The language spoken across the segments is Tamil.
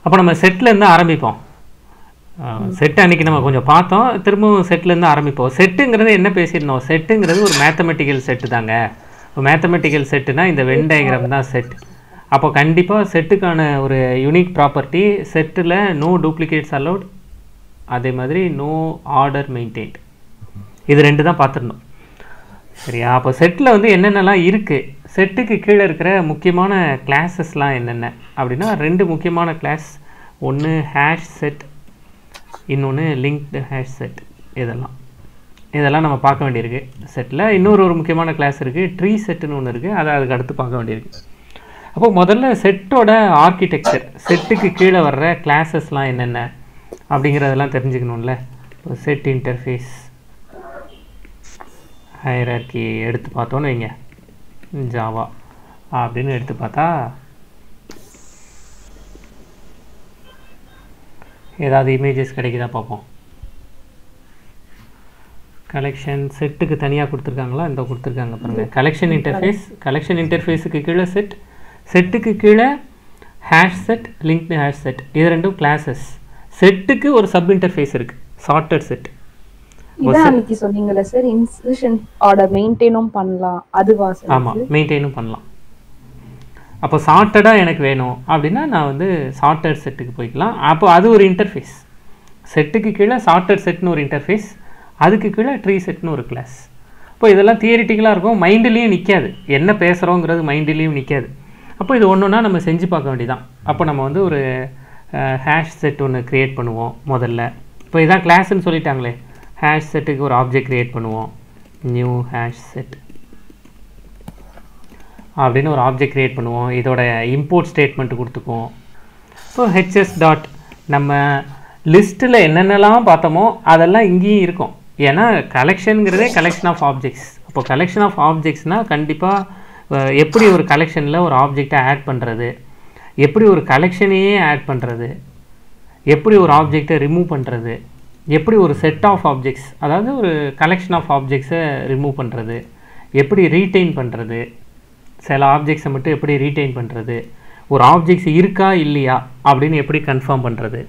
அப்போ நம்ம செட்லேருந்து ஆரம்பிப்போம் செட் அன்னைக்கு நம்ம கொஞ்சம் பார்த்தோம் திரும்பவும் செட்லேருந்து ஆரம்பிப்போம் செட்டுங்கிறது என்ன பேசியிருந்தோம் செட்டுங்கிறது ஒரு மேத்தமெட்டிக்கல் செட்டு தாங்க இப்போ மேத்தமெட்டிக்கல் செட்டுனா இந்த வென் டயக்ராம் தான் செட் அப்போ கண்டிப்பாக செட்டுக்கான ஒரு யூனிக் ப்ராப்பர்ட்டி செட்டில் நோ டூப்ளிகேட்ஸ் அலௌட் அதே மாதிரி நோ ஆர்டர் மெயின்டைன்ட் இது ரெண்டு தான் பார்த்துருந்தோம் சரியா அப்போ செட்டில் வந்து என்னென்னலாம் இருக்குது செட்டுக்கு கீழே இருக்கிற முக்கியமான கிளாஸஸ்லாம் என்னென்ன அப்படின்னா ரெண்டு முக்கியமான கிளாஸ் ஒன்று ஹேஷ் செட் இன்னொன்று லிங்க்டு ஹேஷ் செட் இதெல்லாம் இதெல்லாம் நம்ம பார்க்க வேண்டியிருக்கு செட்டில் இன்னொரு ஒரு முக்கியமான கிளாஸ் இருக்குது ட்ரீ செட்டுன்னு ஒன்று இருக்குது அதை அதுக்கு அடுத்து பார்க்க வேண்டியிருக்கு அப்போ முதல்ல செட்டோட ஆர்கிடெக்சர் செட்டுக்கு கீழே வர்ற கிளாஸஸ்லாம் என்னென்ன அப்படிங்கிறதெல்லாம் தெரிஞ்சுக்கணும்ல செட் இன்டர்ஃபேஸ் ஹைரார்கி எடுத்து பார்த்தோன்னு வைங்க ஜாவா அப்படின்னு எடுத்து பார்த்தா ஏதாவது இமேஜஸ் கிடைக்குதா பார்ப்போம் கலெக்ஷன் செட்டுக்கு தனியாக கொடுத்துருக்காங்களா இந்த கொடுத்துருக்காங்க பாருங்கள் கலெக்ஷன் இன்டர்ஃபேஸ் கலெக்ஷன் இன்டர்ஃபேஸுக்கு கீழே செட் செட்டுக்கு கீழே hash set linked hash set இது ரெண்டும் கிளாஸஸ் செட்டுக்கு ஒரு சப் இன்டர்ஃபேஸ் இருக்குது சார்ட்டட் செட் இதான் அன்னைக்கு சொன்னீங்கல்ல சார் இன்ஸ்கிரிப்ஷன் ஆர்டர் மெயின்டைனும் பண்ணலாம் அதுவா சார் ஆமாம் மெயின்டைனும் பண்ணலாம் அப்போ சார்ட்டடாக எனக்கு வேணும் அப்படின்னா நான் வந்து சார்ட்டட் செட்டுக்கு போய்க்கலாம் அப்போ அது ஒரு இன்டர்ஃபேஸ் செட்டுக்கு கீழே சார்ட்டட் செட்னு ஒரு இன்டர்ஃபேஸ் அதுக்கு கீழே ட்ரீ செட்னு ஒரு கிளாஸ் இப்போ இதெல்லாம் தியரிட்டிக்கலாக இருக்கும் மைண்ட்லேயும் நிற்காது என்ன பேசுகிறோங்கிறது மைண்ட்லேயும் நிற்காது அப்போ இது ஒன்று ஒன்றா நம்ம செஞ்சு பார்க்க வேண்டியதான் அப்போ நம்ம வந்து ஒரு ஹேஷ் செட் ஒன்று க்ரியேட் பண்ணுவோம் முதல்ல இப்போ இதான் கிளாஸ்ன்னு சொல்லிட்டாங்களே ஹேஷ் செட்டுக்கு ஒரு ஆப்ஜெக்ட் க்ரியேட் பண்ணுவோம் நியூ ஹேஷ் செட் அப்படின்னு ஒரு ஆப்ஜெக்ட் க்ரியேட் பண்ணுவோம் இதோட இம்போர்ட் ஸ்டேட்மெண்ட் கொடுத்துக்குவோம் ஸோ ஹெச்எஸ் டாட் நம்ம லிஸ்ட்டில் என்னென்னலாம் பார்த்தோமோ அதெல்லாம் இங்கேயும் இருக்கும் ஏன்னா கலெக்ஷனுங்கிறதே கலெக்ஷன் ஆஃப் ஆப்ஜெக்ட்ஸ் அப்போ கலெக்ஷன் ஆஃப் ஆப்ஜெக்ட்ஸ்னால் கண்டிப்பாக எப்படி ஒரு கலெக்ஷனில் ஒரு ஆப்ஜெக்டை ஆட் பண்ணுறது எப்படி ஒரு கலெக்ஷனையே ஆட் பண்ணுறது எப்படி ஒரு ஆப்ஜெக்டை ரிமூவ் பண்ணுறது எப்படி ஒரு செட் ஆஃப் ஆப்ஜெக்ட்ஸ் அதாவது ஒரு கலெக்ஷன் ஆஃப் ஆப்ஜெக்ட்ஸை ரிமூவ் பண்ணுறது எப்படி ரீட்டைன் பண்ணுறது சில ஆப்ஜெக்ட்ஸை மட்டும் எப்படி ரீட்டைன் பண்ணுறது ஒரு ஆப்ஜெக்ட்ஸ் இருக்கா இல்லையா அப்படின்னு எப்படி கன்ஃபார்ம் பண்ணுறது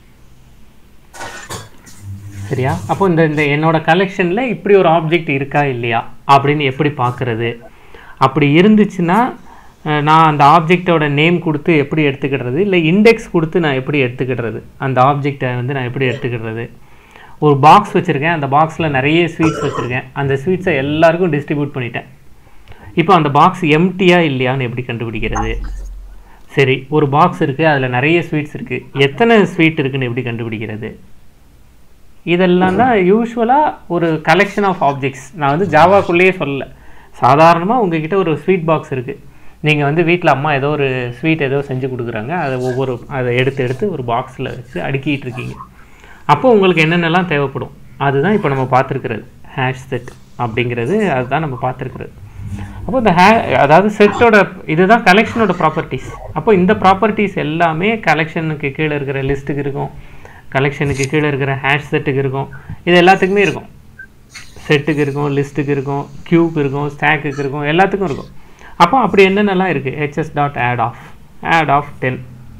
சரியா அப்போ இந்த இந்த என்னோட கலெக்ஷனில் இப்படி ஒரு ஆப்ஜெக்ட் இருக்கா இல்லையா அப்படின்னு எப்படி பார்க்குறது அப்படி இருந்துச்சுன்னா அஹ், நான் அந்த ஆப்ஜெக்டோட நேம் கொடுத்து எப்படி எடுத்துக்கிடுறது இல்லை இண்டெக்ஸ் கொடுத்து நான் எப்படி எடுத்துக்கிடுறது அந்த ஆப்ஜெக்டை வந்து நான் எப்படி எடுத்துக்கிடுறது ஒரு பாக்ஸ் வச்சுருக்கேன் அந்த பாக்ஸில் நிறைய ஸ்வீட்ஸ் வச்சுருக்கேன் அந்த ஸ்வீட்ஸை எல்லாருக்கும் டிஸ்ட்ரிபியூட் பண்ணிட்டேன் இப்போ அந்த பாக்ஸ் எம்டியா இல்லையான்னு எப்படி கண்டுபிடிக்கிறது சரி ஒரு பாக்ஸ் இருக்குது அதில் நிறைய ஸ்வீட்ஸ் இருக்குது எத்தனை ஸ்வீட் இருக்குன்னு எப்படி கண்டுபிடிக்கிறது இதெல்லாம் தான் யூஸ்வலாக ஒரு கலெக்ஷன் ஆஃப் ஆப்ஜெக்ட்ஸ் நான் வந்து ஜாவாக்குள்ளேயே சொல்லல சாதாரணமாக உங்ககிட்ட ஒரு ஸ்வீட் பாக்ஸ் இருக்குது நீங்கள் வந்து வீட்டில் அம்மா ஏதோ ஒரு ஸ்வீட் ஏதோ செஞ்சு கொடுக்குறாங்க அதை ஒவ்வொரு அதை எடுத்து எடுத்து ஒரு பாக்ஸில் வச்சு அடுக்கிட்டு இருக்கீங்க அப்போ உங்களுக்கு என்னென்னலாம் தேவைப்படும் அதுதான் இப்போ நம்ம பார்த்துருக்கிறது ஹேஷ் செட் அப்படிங்கிறது அதுதான் நம்ம பார்த்துருக்கிறது அப்போ இந்த ஹே அதாவது செட்டோட இதுதான் கலெக்ஷனோட ப்ராப்பர்ட்டிஸ் அப்போ இந்த ப்ராப்பர்ட்டிஸ் எல்லாமே கலெக்ஷனுக்கு கீழே இருக்கிற லிஸ்ட்டுக்கு இருக்கும் கலெக்ஷனுக்கு கீழே இருக்கிற ஹேஷ் செட்டுக்கு இருக்கும் இது எல்லாத்துக்குமே இருக்கும் செட்டுக்கு இருக்கும் லிஸ்ட்டுக்கு இருக்கும் க்யூக்கு இருக்கும் ஸ்டாக்குக்கு இருக்கும் எல்லாத்துக்கும் இருக்கும் அப்போ அப்படி என்னென்னலாம் இருக்குது HS dot add of add of ten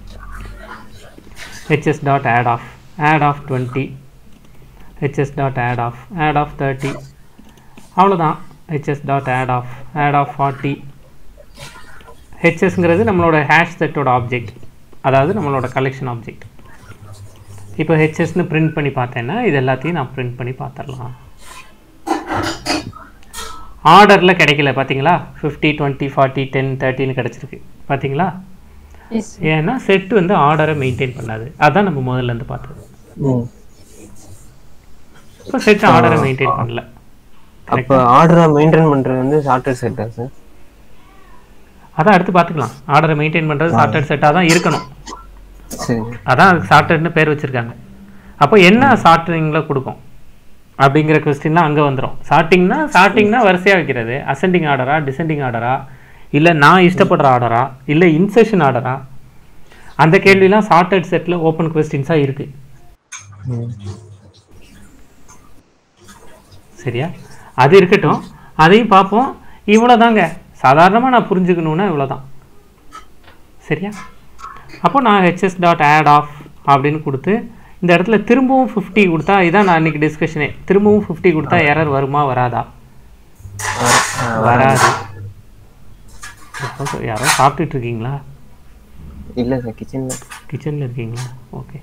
HS dot add of add of twenty HS dot add of add of thirty அவ்வளோதான் HS dot add of add of forty ஹெச்எஸ்ங்கிறது நம்மளோட ஹேஷ் செட்டோட ஆப்ஜெக்ட் அதாவது நம்மளோட கலெக்ஷன் ஆப்ஜெக்ட் இப்போ ஹெச்எஸ்னு பிரிண்ட் பண்ணி பார்த்தேன்னா இது எல்லாத்தையும் நான் பிரிண்ட் பண்ணி பார்த்துடலாம் ஆர்டரில் கிடைக்கல பார்த்தீங்களா ஃபிஃப்டி டுவெண்ட்டி ஃபார்ட்டி டென் தேர்ட்டின்னு கிடச்சிருக்கு பார்த்தீங்களா எஸ் ஏன்னா செட் வந்து ஆர்டரை மெயின்டைன் பண்ணாது அதான் நம்ம முதல்ல இருந்து பார்த்தது ம். இப்போ செட் ஆர்டரை மெயின்டைன் பண்ணல அப்ப ஆர்டரை மெயின்டைன் பண்றது வந்து சார்ட்டர் செட்டா சார் அதான் அடுத்து பார்த்துக்கலாம் ஆர்டரை மெயின்டைன் பண்ணுறது சார்ட்டட் செட்டாக தான் இருக்கணும் சரி அதான் அதுக்கு சார்ட்டர்னு பேர் வச்சுருக்காங்க அப்போ என்ன சார்ட்டரிங்கில் கொடுக்கும் அப்படிங்கிற கொஸ்டின்லாம் அங்கே வந்துடும் சார்ட்டிங்னா சார்ட்டிங்னா வரிசையாக வைக்கிறது அசெண்டிங் ஆர்டரா டிசெண்டிங் ஆர்டரா இல்லை நான் இஷ்டப்படுற ஆர்டரா இல்லை இன்செஷன் ஆர்டரா அந்த கேள்விலாம் சார்ட்டட் செட்டில் ஓப்பன் கொஸ்டின்ஸாக இருக்குது ம். சரியா அது இருக்கட்டும் அதையும் பார்ப்போம் இவ்வளோதாங்க சாதாரணமாக நான் புரிஞ்சுக்கணுன்னா இவ்வளோதான் சரியா அப்போ நான் ஹெச்எஸ் டாட் ஆட் ஆஃப் அப்படின்னு கொடுத்து இந்த இடத்துல திரும்பவும் ஃபிஃப்டி கொடுத்தா இதான் நான் இன்னைக்கு டிஸ்கஷனே திரும்பவும் ஃபிஃப்டி கொடுத்தா எரர் வருமா வராதா வராது இப்போ யாரோ சாப்பிட்டுட்டு இருக்கீங்களா இல்ல சார் கிச்சன்ல கிச்சனில் இருக்கீங்களா ஓகே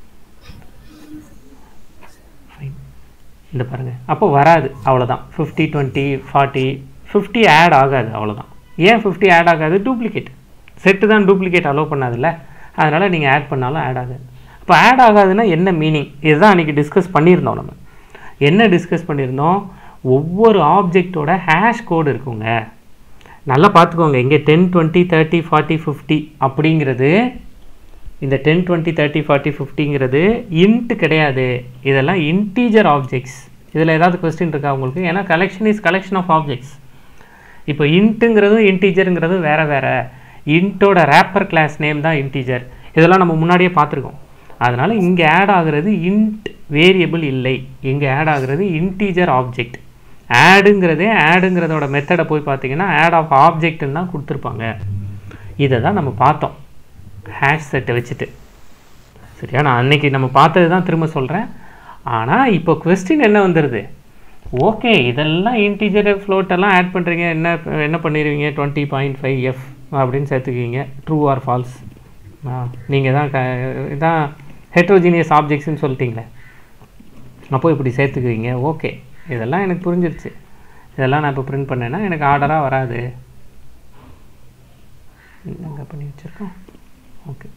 ஃபைன் இந்த பாருங்கள் அப்போ வராது அவ்வளோதான் fifty twenty forty fifty add ஆகாது அவ்வளோதான் ஏன் ஃபிஃப்டி ஆட் ஆகாது டூப்ளிகேட் செட்டு தான் டூப்ளிகேட் அலோவ் பண்ணாதுல்ல அதனால் நீங்கள் ஆட் பண்ணாலும் ஆட் ஆகாது இப்போ ஆட் ஆகாதுன்னா என்ன மீனிங் இதுதான் அன்றைக்கி டிஸ்கஸ் பண்ணியிருந்தோம் நம்ம என்ன டிஸ்கஸ் பண்ணியிருந்தோம் ஒவ்வொரு ஆப்ஜெக்டோட ஹேஷ் கோடு இருக்குங்க நல்லா பார்த்துக்கோங்க இங்கே ten twenty thirty forty fifty அப்படிங்கிறது இந்த டென் டுவெண்ட்டி தேர்ட்டி ஃபார்ட்டி ஃபிஃப்டிங்கிறது இன்ட் கிடையாது இதெல்லாம் இன்டீஜர் ஆப்ஜெக்ட்ஸ் இதில் ஏதாவது கொஸ்டின் இருக்கா உங்களுக்கு ஏன்னா collection is collection of objects இப்போ இன்ட்டுங்கிறதும் இன்டீஜருங்கிறதும் வேற வேற இன்ட்டோட ரேப்பர் கிளாஸ் நேம் தான் இன்டீஜர் இதெல்லாம் நம்ம முன்னாடியே பார்த்துருக்கோம் அதனால் இங்கே ஆட் ஆகுறது இன்ட் வேரியபிள் இல்லை இங்கே ஆட் ஆகுறது இன்டீஜர் ஆப்ஜெக்ட் ஆடுங்கிறதே ஆடுங்கிறதோட மெத்தடை போய் பார்த்தீங்கன்னா ஆட் ஆஃப் ஆப்ஜெக்ட்னு தான் கொடுத்துருப்பாங்க இதை தான் நம்ம பார்த்தோம் ஹேஷ் செட்டை வச்சுட்டு சரியா நான் அன்னைக்கு நம்ம பார்த்தது தான் திரும்ப சொல்கிறேன் ஆனால் இப்போ கொஸ்டின் என்ன வந்துடுது ஓகே இதெல்லாம் இன்டீஜர் ஃப்ளோட்டெல்லாம் ஆட் பண்ணுறீங்க என்ன என்ன பண்ணிடுவீங்க டுவெண்ட்டி பாயிண்ட் ஃபைவ் எஃப் அப்படின்னு சேர்த்துக்குவீங்க ட்ரூ ஆர் ஃபால்ஸ் நீங்கள் தான் க இதான் ஹெட்ரோஜீனியஸ் ஆப்ஜெக்ட்ஸ்னு சொல்லிட்டீங்களே அப்போ இப்படி சேர்த்துக்குவீங்க ஓகே இதெல்லாம் எனக்கு புரிஞ்சிருச்சு இதெல்லாம் நான் இப்போ பிரிண்ட் பண்ணேன்னா எனக்கு ஆர்டராக வராது எங்கே பண்ணி வச்சுருக்கோம் ஓகே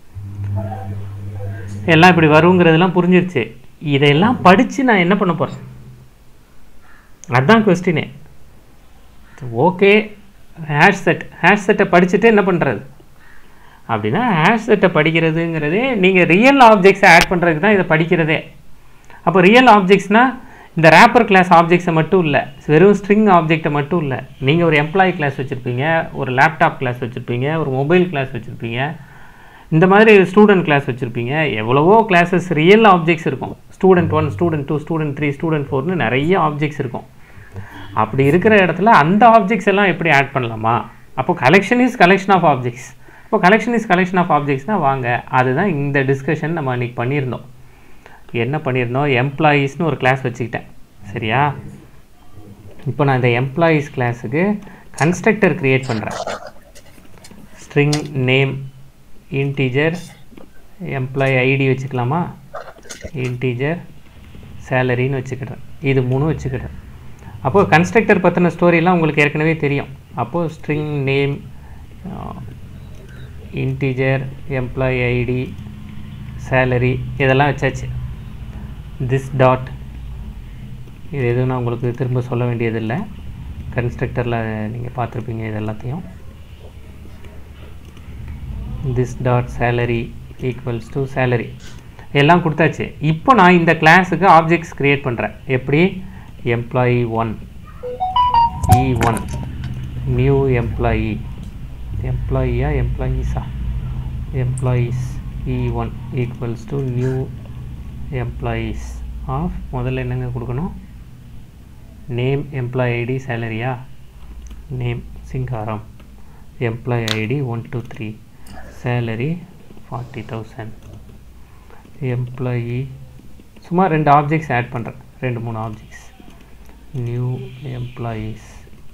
எல்லாம் இப்படி வருங்கிறதெல்லாம் புரிஞ்சிருச்சு இதையெல்லாம் படித்து நான் என்ன பண்ண போகிறேன் அதுதான் கொஸ்டினே ஓகே ஹேஷ் செட் ஹேஷ் செட்டை படிச்சுட்டு என்ன பண்ணுறது அப்படின்னா ஹேஷ் செட்டை படிக்கிறதுங்கிறதே நீங்கள் ரியல் ஆப்ஜெக்ட்ஸை ஆட் பண்ணுறதுக்கு தான் இதை படிக்கிறதே அப்போ ரியல் ஆப்ஜெக்ட்ஸ்னால் இந்த ரேப்பர் கிளாஸ் ஆப்ஜெக்ட்ஸை மட்டும் இல்லை வெறும் ஸ்ட்ரிங் ஆப்ஜெக்டை மட்டும் இல்லை நீங்கள் ஒரு எம்ப்ளாயி கிளாஸ் வச்சுருப்பீங்க ஒரு லேப்டாப் கிளாஸ் வச்சுருப்பீங்க ஒரு மொபைல் கிளாஸ் வச்சுருப்பீங்க இந்த மாதிரி ஸ்டூடெண்ட் கிளாஸ் வச்சுருப்பீங்க எவ்வளவோ கிளாஸஸ் ரியல் ஆப்ஜெக்ட்ஸ் இருக்கும் student one student two student three student ஃபோர்னு நிறைய ஆப்ஜெக்ட்ஸ் இருக்கும் அப்படி இருக்கிற இடத்துல அந்த ஆப்ஜெக்ட்ஸ் எல்லாம் எப்படி ஆட் பண்ணலாமா அப்போ collection is collection of objects இப்போ கலெக்ஷன் இஸ் கலெக்ஷன் ஆஃப் ஆப்ஜெக்ட்ஸ்னால் வாங்க அதுதான் இந்த டிஸ்கஷன் நம்ம அன்றைக்கி பண்ணியிருந்தோம் என்ன பண்ணியிருந்தோம் எம்ப்ளாயீஸ்னு ஒரு கிளாஸ் வச்சுக்கிட்டேன் சரியா இப்போ நான் இந்த எம்ப்ளாயீஸ் கிளாஸுக்கு கன்ஸ்ட்ரக்டர் க்ரியேட் பண்ணுறேன் string name integer employee ID வச்சுக்கலாமா இன்டீஜர் சேலரின்னு வச்சுக்கிட்டேன் இது மூணும் வச்சுக்கிட்டேன் அப்போது கன்ஸ்ட்ரக்டர் பற்றின ஸ்டோரிலாம் உங்களுக்கு ஏற்கனவே தெரியும் அப்போது string name integer employee ID salary இதெல்லாம் வச்சாச்சு திஸ் டாட் இது எதுவும் நான் உங்களுக்கு திரும்ப சொல்ல வேண்டியதில்லை கன்ஸ்ட்ரக்டரில் நீங்கள் பார்த்துருப்பீங்க இது எல்லாத்தையும் this dot salary equals to salary எல்லாம் கொடுத்தாச்சு இப்போ நான் இந்த கிளாஸுக்கு ஆப்ஜெக்ட்ஸ் க்ரியேட் பண்ணுறேன் எப்படி employee one e one new employee எம்ப்ளாயியா எம்ப்ளாயீஸா employees e one equals to new employees of முதல்ல என்னங்க கொடுக்கணும் நேம் எம்ப்ளாயி ஐடி சேலரியா name Singaram employee ID one two three salary forty thousand employee சும்மா ரெண்டு ஆப்ஜெக்ட்ஸ் ஆட் பண்ணுறேன் ரெண்டு மூணு objects new employees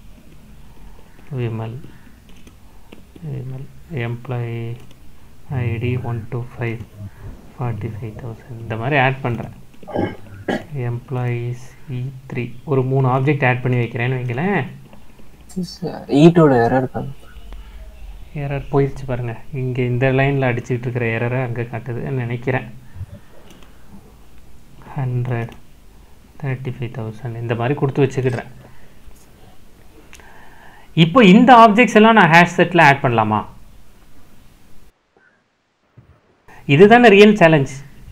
Vimal Vimal employee ID one two five forty five thousand இந்த மாதிரி ஆட் பண்ணுறேன் எம்ப்ளாயீஸ் இ த்ரீ ஒரு மூணு ஆப்ஜெக்ட் ஆட் பண்ணி வைக்கிறேன்னு வைங்களேன் ஈட்டோட எரர் தான் எரர் போயிடுச்சு பாருங்கள் இங்கே இந்த லைனில் அடிச்சுட்டு இருக்கிற எரரை அங்கே காட்டுதுன்னு நினைக்கிறேன் ஹண்ட்ரட் தேர்ட்டி ஃபைவ் தௌசண்ட் இந்த மாதிரி கொடுத்து வச்சுக்கிடுறேன் இப்போ இந்த ஆப்ஜெக்ட்ஸ் எல்லாம் நான் ஹேஷ் செட்டில் ஆட் பண்ணலாமா இதுதானே ரியல் சேலஞ்ச்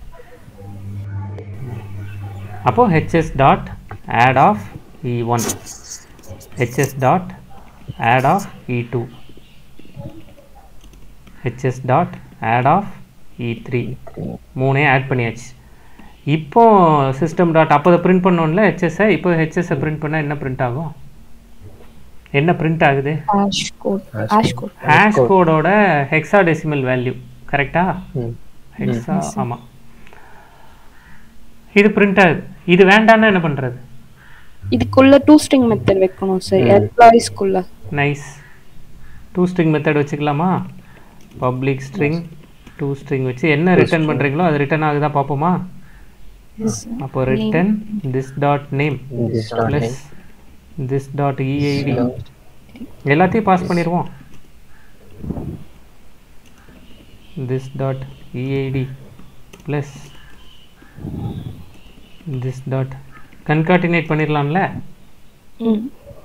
அப்போ HS dot add of e one HS dot add of e two HS dot add of e three மூணே ஆட் பண்ணியாச்சு இப்போ சிஸ்டம் டாட் அப்போ அதை பிரிண்ட் பண்ணோம்ல ஹெச்எஸ்ஸை இப்போ ஹெச்எஸ்ஸை பிரிண்ட் பண்ணால் என்ன பிரிண்ட் ஆகும் என்ன பிரிண்ட் ஆகுது hash code hash code hash கோடோட ஹெக்ஸாடெசிமல் வேல்யூ கரெக்டா ம் ஹெக்ஸா ஆமாம் இது பிரிண்ட் ஆகுது இது வேண்டாம்னா என்ன பண்ணுறது இதுக்குள்ள டூ ஸ்ட்ரிங் மெத்தட் வைக்கணும் சார் எம்ப்ளாயிஸ்க்குள்ள நைஸ் டூ ஸ்ட்ரிங் மெத்தட் வச்சுக்கலாமா பப்ளிக் ஸ்ட்ரிங் டூ ஸ்ட்ரிங் வச்சு என்ன ரிட்டர்ன் பண்ணுறீங்களோ அது ரிட்டர்ன் ஆகுதா பார்ப்போமா அப்போ return this dot name This dot plus this dot EID எல்லாத்தையும் பாஸ் பண்ணிடுவோம் this dot EID plus this dot concatenate பண்ணிடலாம்ல ம்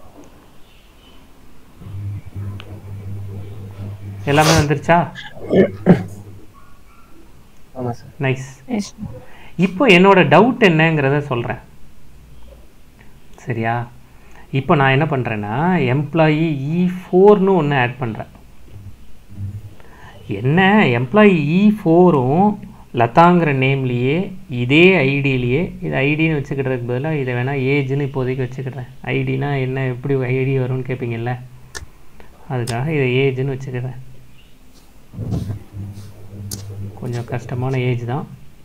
எல்லாமே வந்துருச்சா ஆமாம் சார் நைஸ் எஸ் இப்போ என்னோட டவுட் என்னங்கிறத சொல்கிறேன் சரியா இப்போ நான் என்ன பண்ணுறேன்னா எம்ப்ளாயி இ ஃபோர்னு ஒன்று ஆட் பண்ணுறேன் என்ன எம்ப்ளாயி இ ஃபோரும் லதாங்கிற நேம்லேயே இதே ஐடியிலேயே இது ஐடின்னு வச்சுக்கிறதுக்கு பதிலாக இதை வேணால் ஏஜ்னு இப்போதைக்கு வச்சுக்கிறேன் ஐடினா என்ன எப்படி ஐடி வரும்னு கேட்பீங்கல்ல அதுக்காக இதை ஏஜ்னு வச்சுக்கிறேன் கொஞ்சம் கஷ்டமான ஏஜ் தான்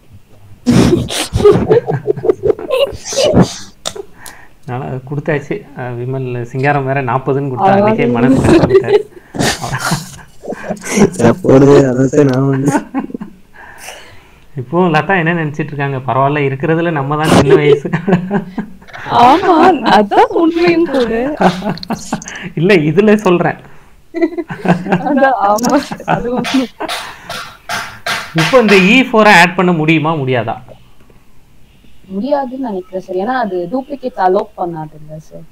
அதனால் அது கொடுத்தாச்சு அஹ் விமல் சிங்காரம் வேற நாற்பதுன்னு கொடுத்தா அன்றைக்கே மனசு கஷ்டப்பட்டாரு. போடுது அதான் சார் நான் வந்து இப்போ லதா என்ன நினைச்சிட்டு இருக்காங்க பரவாயில்ல இருக்கிறதுல நம்ம தான் சின்ன வயசு ஆமா அதான் உண்மையும் கூட இல்ல இதுல சொல்றேன் அதான் ஆமா sir. அது உண்மை. இப்போ இந்த இ ஃபோரை ஆட் பண்ண முடியுமா முடியாதா முடியாதுன்னு நினைக்கிறேன் சார் ஏன்னா அது டூப்ளிகேட் அலோவ் பண்ணாது இல்ல சார்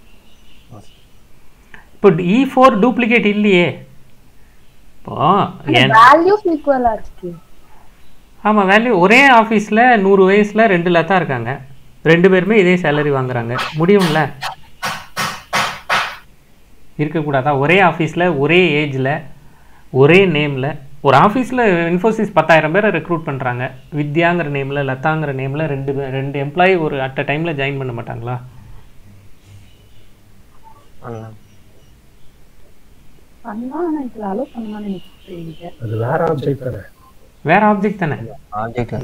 இப்போ இ ஃபோர் டூப்ளிகேட் இல்லையே இப்போ என் வேல்யூஸ் ஈக்குவலா இருக்கு ஆமாம் வேல்யூ ஒரே ஆஃபீஸில் நூறு வயசில் ரெண்டு லதா இருக்காங்க ரெண்டு பேருமே இதே சேலரி வாங்குறாங்க முடியும்ல இருக்கக்கூடாதா ஒரே ஆஃபீஸில் ஒரே ஏஜில் ஒரே நேமில் ஒரு ஆஃபீஸில் இன்ஃபோசிஸ் பத்தாயிரம் பேரை ரெக்ரூட் பண்ணுறாங்க வித்யாங்கிற நேமில் லதாங்கிற நேமில் ரெண்டு பே- ரெண்டு எம்ப்ளாயி ஒரு அட் அ டைமில் ஜாயின் பண்ண மாட்டாங்களா பண்ணலாம் பண்ணலாம் ஆனா இதுல அலோவ் பண்ணலாம்னு எனக்கு தெரியல அது வேற ஆப்ஜெக்ட் தானே வேற ஆப்ஜெக்ட் தானே ஆப்ஜெக்ட்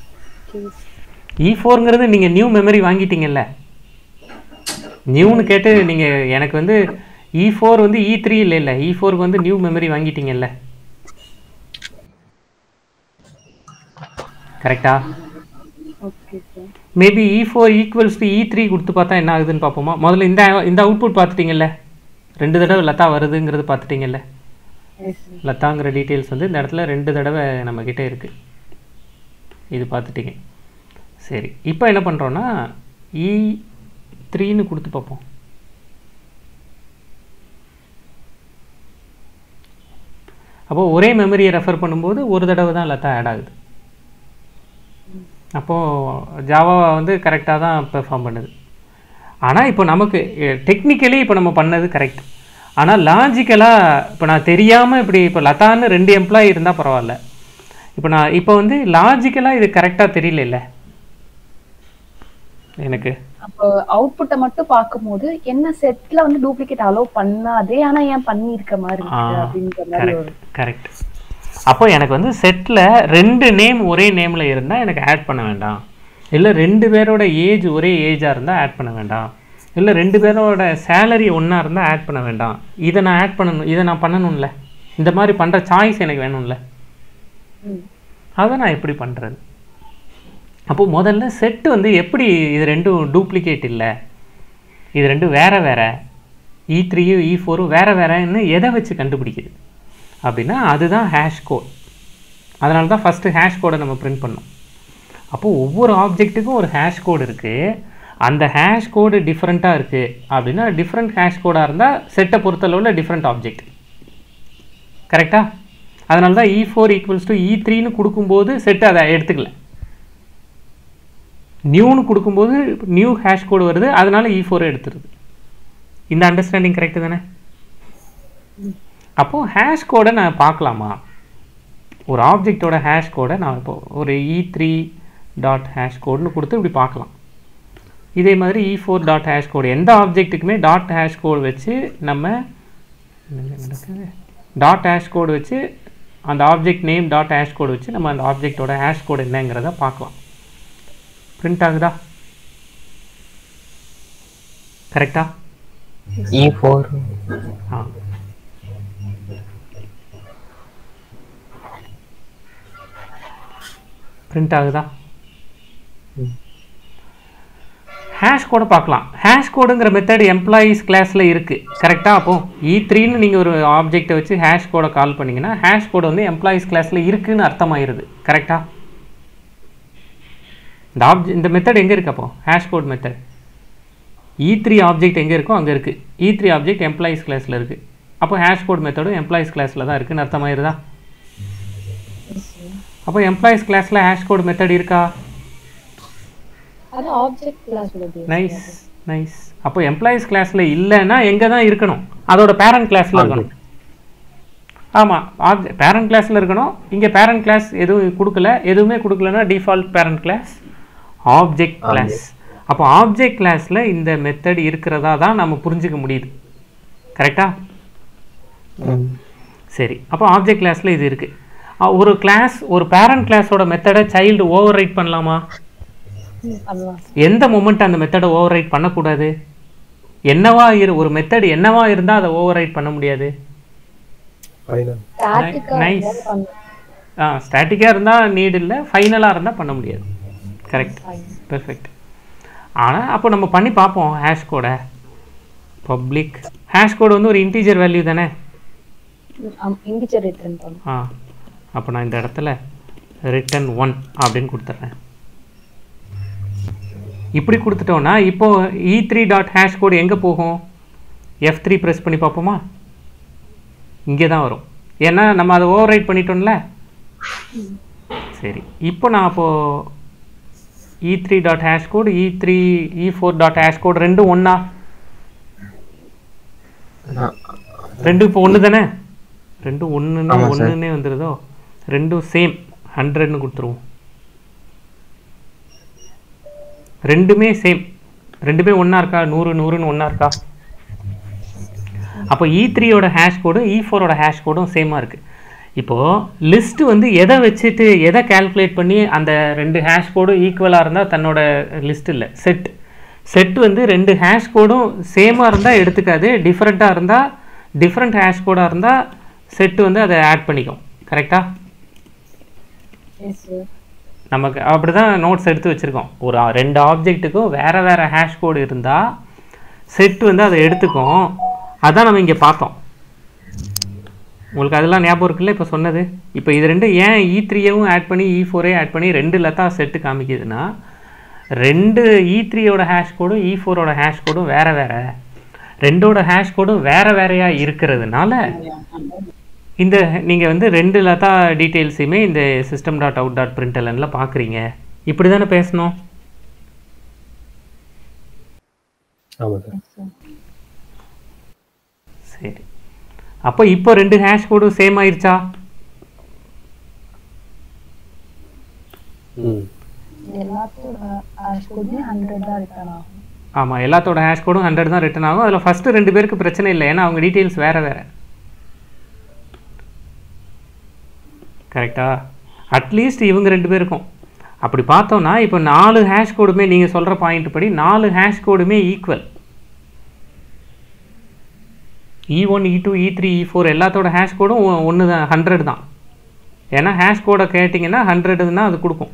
இ ஃபோருங்கிறது நீங்கள் நியூ மெமரி வாங்கிட்டீங்கல்ல நியூன்னு கேட்டு நீங்கள் எனக்கு வந்து இ ஃபோர் வந்து இ த்ரீ இல்லை இல்லை இ ஃபோருக்கு வந்து நியூ மெமரி வாங்கிட்டீங்கல்ல கரெக்டா okay sir maybe e four equals to e three கொடுத்து பார்த்தா என்ன ஆகுதுன்னு பார்ப்போமா முதல்ல இந்த இந்த அவுட்புட் பார்த்துட்டீங்கல்ல ரெண்டு தடவை லதா வருதுங்கிறது பார்த்துட்டீங்கல்ல எஸ் லதாங்கிற டீட்டெயில்ஸ் வந்து இந்த இடத்துல ரெண்டு தடவை நம்மக்கிட்ட இருக்குது இது பார்த்துட்டீங்க சரி இப்போ என்ன பண்ணுறோன்னா இ த்ரீன்னு கொடுத்து பார்ப்போம் அப்போ ஒரே மெமரியை ரெஃபர் பண்ணும்போது ஒரு தடவை தான் லதா ஆட் ஆகுது அப்போது ஜாவா வந்து கரெக்டாக தான் பெர்ஃபார்ம் பண்ணுது ஆனால் இப்போ நமக்கு டெக்னிக்கலி இப்போ நம்ம பண்ணது கரெக்ட் ஆனால் லாஜிக்கலாக இப்போ நான் தெரியாமல் இப்படி இப்போ லதான்னு ரெண்டு எம்ப்ளாயி இருந்தால் பரவாயில்ல இப்போ நான் இப்போ வந்து லாஜிக்கலாக இது கரெக்டாக தெரியல எனக்கு அப்போ அவுட்புட்டை மட்டும் பார்க்கும்போது என்ன செட்ல வந்து டூப்ளிகேட் அலோவ் பண்ணாதே ஆனா ஏன் பண்ணி இருக்க மாதிரி இருக்கு அப்படின்ற மாதிரி ஒரு கரெக்ட் கரெக்ட் அப்போ எனக்கு வந்து செட்டில் ரெண்டு நேம் ஒரே நேமில் இருந்தால் எனக்கு ஆட் பண்ண வேண்டாம் இல்லை ரெண்டு பேரோட ஏஜ் ஒரே ஏஜாக இருந்தால் ஆட் பண்ண வேண்டாம் இல்லை ரெண்டு பேரோட சேலரி ஒன்றா இருந்தால் ஆட் பண்ண வேண்டாம் இதை நான் ஆட் பண்ணணும் இதை நான் பண்ணணும்ல இந்த மாதிரி பண்ணுற சாய்ஸ் எனக்கு வேணும்ல ம். அதை நான் எப்படி பண்ணுறது அப்போ முதல்ல செட்டு வந்து எப்படி இது ரெண்டும் டூப்ளிகேட் இல்லை இது ரெண்டும் வேற வேற இ த்ரீயும் இ ஃபோரும் வேற வேறன்னு எதை வச்சு கண்டுபிடிக்குது அப்படின்னா அதுதான் ஹேஷ் கோட் அதனால தான் ஃபஸ்ட்டு ஹேஷ் கோடை நம்ம பிரிண்ட் பண்ணோம் அப்போது ஒவ்வொரு ஆப்ஜெக்ட்டுக்கும் ஒரு ஹேஷ் கோடு இருக்குது அந்த ஹேஷ் கோடு டிஃப்ரெண்ட்டாக இருக்குது அப்படின்னா டிஃப்ரெண்ட் ஹேஷ் கோடாக இருந்தால் செட்டை பொறுத்தளவில் டிஃப்ரெண்ட் ஆப்ஜெக்ட் கரெக்டா அதனால தான் e four equals to e த்ரீன்னு கொடுக்கும்போது செட்டு அதை எடுத்துக்கல நியூன்னு கொடுக்கும்போது நியூ ஹேஷ் கோடு வருது அதனால இ ஃபோர் எடுத்துருது இந்த அண்டர்ஸ்டாண்டிங் கரெக்டு தானே அப்போது ஹேஷ் கோடை நான் பார்க்கலாமா ஒரு ஆப்ஜெக்டோட ஹேஷ் கோடை நான் இப்போ ஒரு இ த்ரீ டாட் ஹேஷ் கோடுன்னு கொடுத்து இப்படி பார்க்கலாம் இதே மாதிரி e four dot hash code எந்த ஆப்ஜெக்ட்டுக்குமே டாட் ஹேஷ் கோடு வச்சு நம்ம என்னங்க நடக்குது டாட் ஹேஷ் கோடு வச்சு அந்த object name dot hash code வச்சு நம்ம அந்த ஆப்ஜெக்டோட ஹேஷ் கோடு என்னங்கிறத பார்க்கலாம் பிரிண்ட் ஆகுதா கரெக்டா இ ஃபோர் ஆ பிரிண்ட் ஆகுதா ஹேஷ் கோடை பார்க்கலாம் ஹேஷ் கோடுங்கிற மெத்தட் எம்ப்ளாயீஸ் கிளாஸில் இருக்குது கரெக்டாக அப்போ இ த்ரீன்னு நீங்கள் ஒரு ஆப்ஜெக்டை வச்சு ஹேஷ் கோடை கால் பண்ணீங்கன்னா ஹேஷ் கோடு வந்து எம்ப்ளாயீஸ் கிளாஸில் இருக்குன்னு அர்த்தமாயிருது கரெக்டா இந்த ஆப்ஜெ இந்த மெத்தட் எங்கே இருக்கு அப்போ hash code method e three object எங்கே இருக்கோ அங்கே இருக்குது இ த்ரீ ஆப்ஜெக்ட் எம்ப்ளாயீஸ் கிளாஸில் இருக்குது அப்போ ஹேஷ் கோட் மெத்தடும் எம்ப்ளாயீஸ் கிளாஸில் தான் இருக்குன்னு அர்த்தமாயிருதா அப்போ எம்ப்ளாயீஸ் கிளாஸில் ஹேஷ் கோட் மெத்தட் இருக்கா அது ஆப்ஜெக்ட் கிளாஸ் உள்ளது நைஸ் நைஸ் அப்போ எம்ப்ளாயீஸ் கிளாஸில் இல்லைன்னா எங்கே தான் இருக்கணும் அதோட பேரண்ட் கிளாஸில் இருக்கணும் ஆமாம் ஆப்ஜெக்ட் பேரண்ட் கிளாஸில் இருக்கணும் இங்கே பேரண்ட் கிளாஸ் எதுவும் கொடுக்கல எதுவுமே கொடுக்கலன்னா default parent class object class அப்போ ஆப்ஜெக்ட் கிளாஸில் இந்த மெத்தட் இருக்கிறதா தான் நம்ம புரிஞ்சுக்க முடியுது கரெக்டா சரி அப்போ ஆப்ஜெக்ட் கிளாஸில் இது இருக்குது ஒரு கிளாஸ் ஒரு பேரண்ட் கிளாஸோட மெத்தடை சைல்டு ஓவர் ரைட் பண்ணலாமா ம், பண்ணலாம் எந்த மொமெண்ட் அந்த மெத்தடை ஓவர் ரைட் பண்ணக்கூடாது என்னவா இரு ஒரு மெத்தட் என்னவா இருந்தால் அதை ஓவர் ரைட் பண்ண முடியாது ஸ்டாட்டிக்கா nice. பண்ணலாம் ஆ ஸ்டாட்டிக்காக இருந்தால் நீடு இல்லை ஃபைனலாக இருந்தால் பண்ண முடியாது கரெக்ட் பெர்ஃபெக்ட் ஆனால் அப்போ நம்ம பண்ணி பார்ப்போம் ஹேஷ் கோடை பப்ளிக் ஹேஷ் கோடு வந்து ஒரு இன்டீஜர் வேல்யூ தானே இண்டிஜர் ரிட்டர்ன் பண்ணும் ஆ அப்போ நான் இந்த இடத்துல ரிட்டன் ஒன் அப்படின்னு கொடுத்துட்றேன் இப்படி கொடுத்துட்டோன்னா இப்போ e three dot hash code எங்கே போகும் எஃப் த்ரீ ப்ரெஸ் பண்ணி பார்ப்போமா இங்கே தான் வரும் ஏன்னா நம்ம அதை ஓவர் ரைட் பண்ணிட்டோம்ல சரி இப்போ நான் அப்போது e three dot hash code e three e four dot hash code ரெண்டும் ஒன்றா ரெண்டும் இப்போ ஒன்று தானே ரெண்டும் ஒன்றுன்னு ஆமா சார். ஒன்றுன்னே வந்துடுதோ ரெண்டும் சேம் ஹண்ட்ரட்னு கொடுத்துருவோம் ரெண்டுமே சேம் ரெண்டுமே ஒன்றா இருக்கா நூறு நூறுன்னு ஒன்றா இருக்கா அப்போ இ த்ரீயோட ஹேஷ் கோடும் இ ஃபோரோட ஹேஷ் கோடும் சேமாக இருக்குது இப்போது லிஸ்ட்டு வந்து எதை வச்சுட்டு எதை கால்குலேட் பண்ணி அந்த ரெண்டு ஹேஷ் கோடும் ஈக்குவலாக இருந்தால் தன்னோட லிஸ்ட் இல்லை செட் செட் வந்து ரெண்டு ஹேஷ் கோடும் சேமாக இருந்தால் எடுத்துக்காது டிஃப்ரெண்ட்டாக இருந்தால் டிஃப்ரெண்ட் ஹேஷ் கோடாக இருந்தால் செட்டு வந்து அதை ஆட் பண்ணிக்கும் கரெக்டாக எஸ் சார் நமக்கு அப்படி தான் நோட்ஸ் எடுத்து வச்சுருக்கோம் ஒரு ஆ- ரெண்டு ஆப்ஜெக்ட்டுக்கும் வேறு வேறு ஹேஷ் கோடு இருந்தால் செட் வந்து அதை எடுத்துக்கும் அதான் நம்ம இங்கே பார்த்தோம் உங்களுக்கு அதெல்லாம் ஞாபகம் இருக்குல்ல இப்போ சொன்னது இப்போ இது ரெண்டு ஏன் இ த்ரீயவும் ஆட் பண்ணி இ ஃபோரையும் ஆட் பண்ணி ரெண்டு லத்தா செட்டு காமிக்குதுன்னா ரெண்டு இ த்ரீயோட ஹேஷ் கோடும் இ ஃபோரோட ஹேஷ் கோடும் வேறு வேறு ரெண்டோட ஹேஷ் கோடும் வேறு வேறையாக இருக்கிறதுனால இந்த நீங்கள் வந்து ரெண்டு லதா டீட்டெயில்ஸையுமே இந்த சிஸ்டம் டாட் அவுட் டாட் பிரிண்டலனில் பார்க்குறீங்க இப்படி தானே பேசணும் ஆமாம் சார் சரி அப்போ இப்போ ரெண்டு ஹேஷ் கோடும் சேம் ஆயிருச்சா ம் எல்லாத்தோட ஹேஷ் கோடுமே ஹண்ட்ரட் தான் ரிட்டர்ன் ஆகும் ஆமாம் எல்லாத்தோட ஹேஷ் கோடும் ஹண்ட்ரட் தான் ரிட்டன் ஆகும் அதில் ஃபஸ்ட்டு ரெண்டு பேருக்கு பிரச்சனை இல்லை ஏன்னா அவங்க டீட்டெயில்ஸ் வேறு வேறு கரெக்டா அட்லீஸ்ட் இவங்க ரெண்டு பேருக்கும் அப்படி பார்த்தோம்னா இப்போ நாலு ஹேஷ் கோடுமே நீங்கள் சொல்கிற பாயிண்ட் படி நாலு ஹேஷ் கோடுமே equal e one e two e three e four எல்லாத்தோட ஹேஷ் கோடும் ஒன்று தான் ஹண்ட்ரட் தான் ஏன்னா ஹேஷ் கோடை கேட்டிங்கன்னா ஹண்ட்ரடுன்னா அது கொடுக்கும்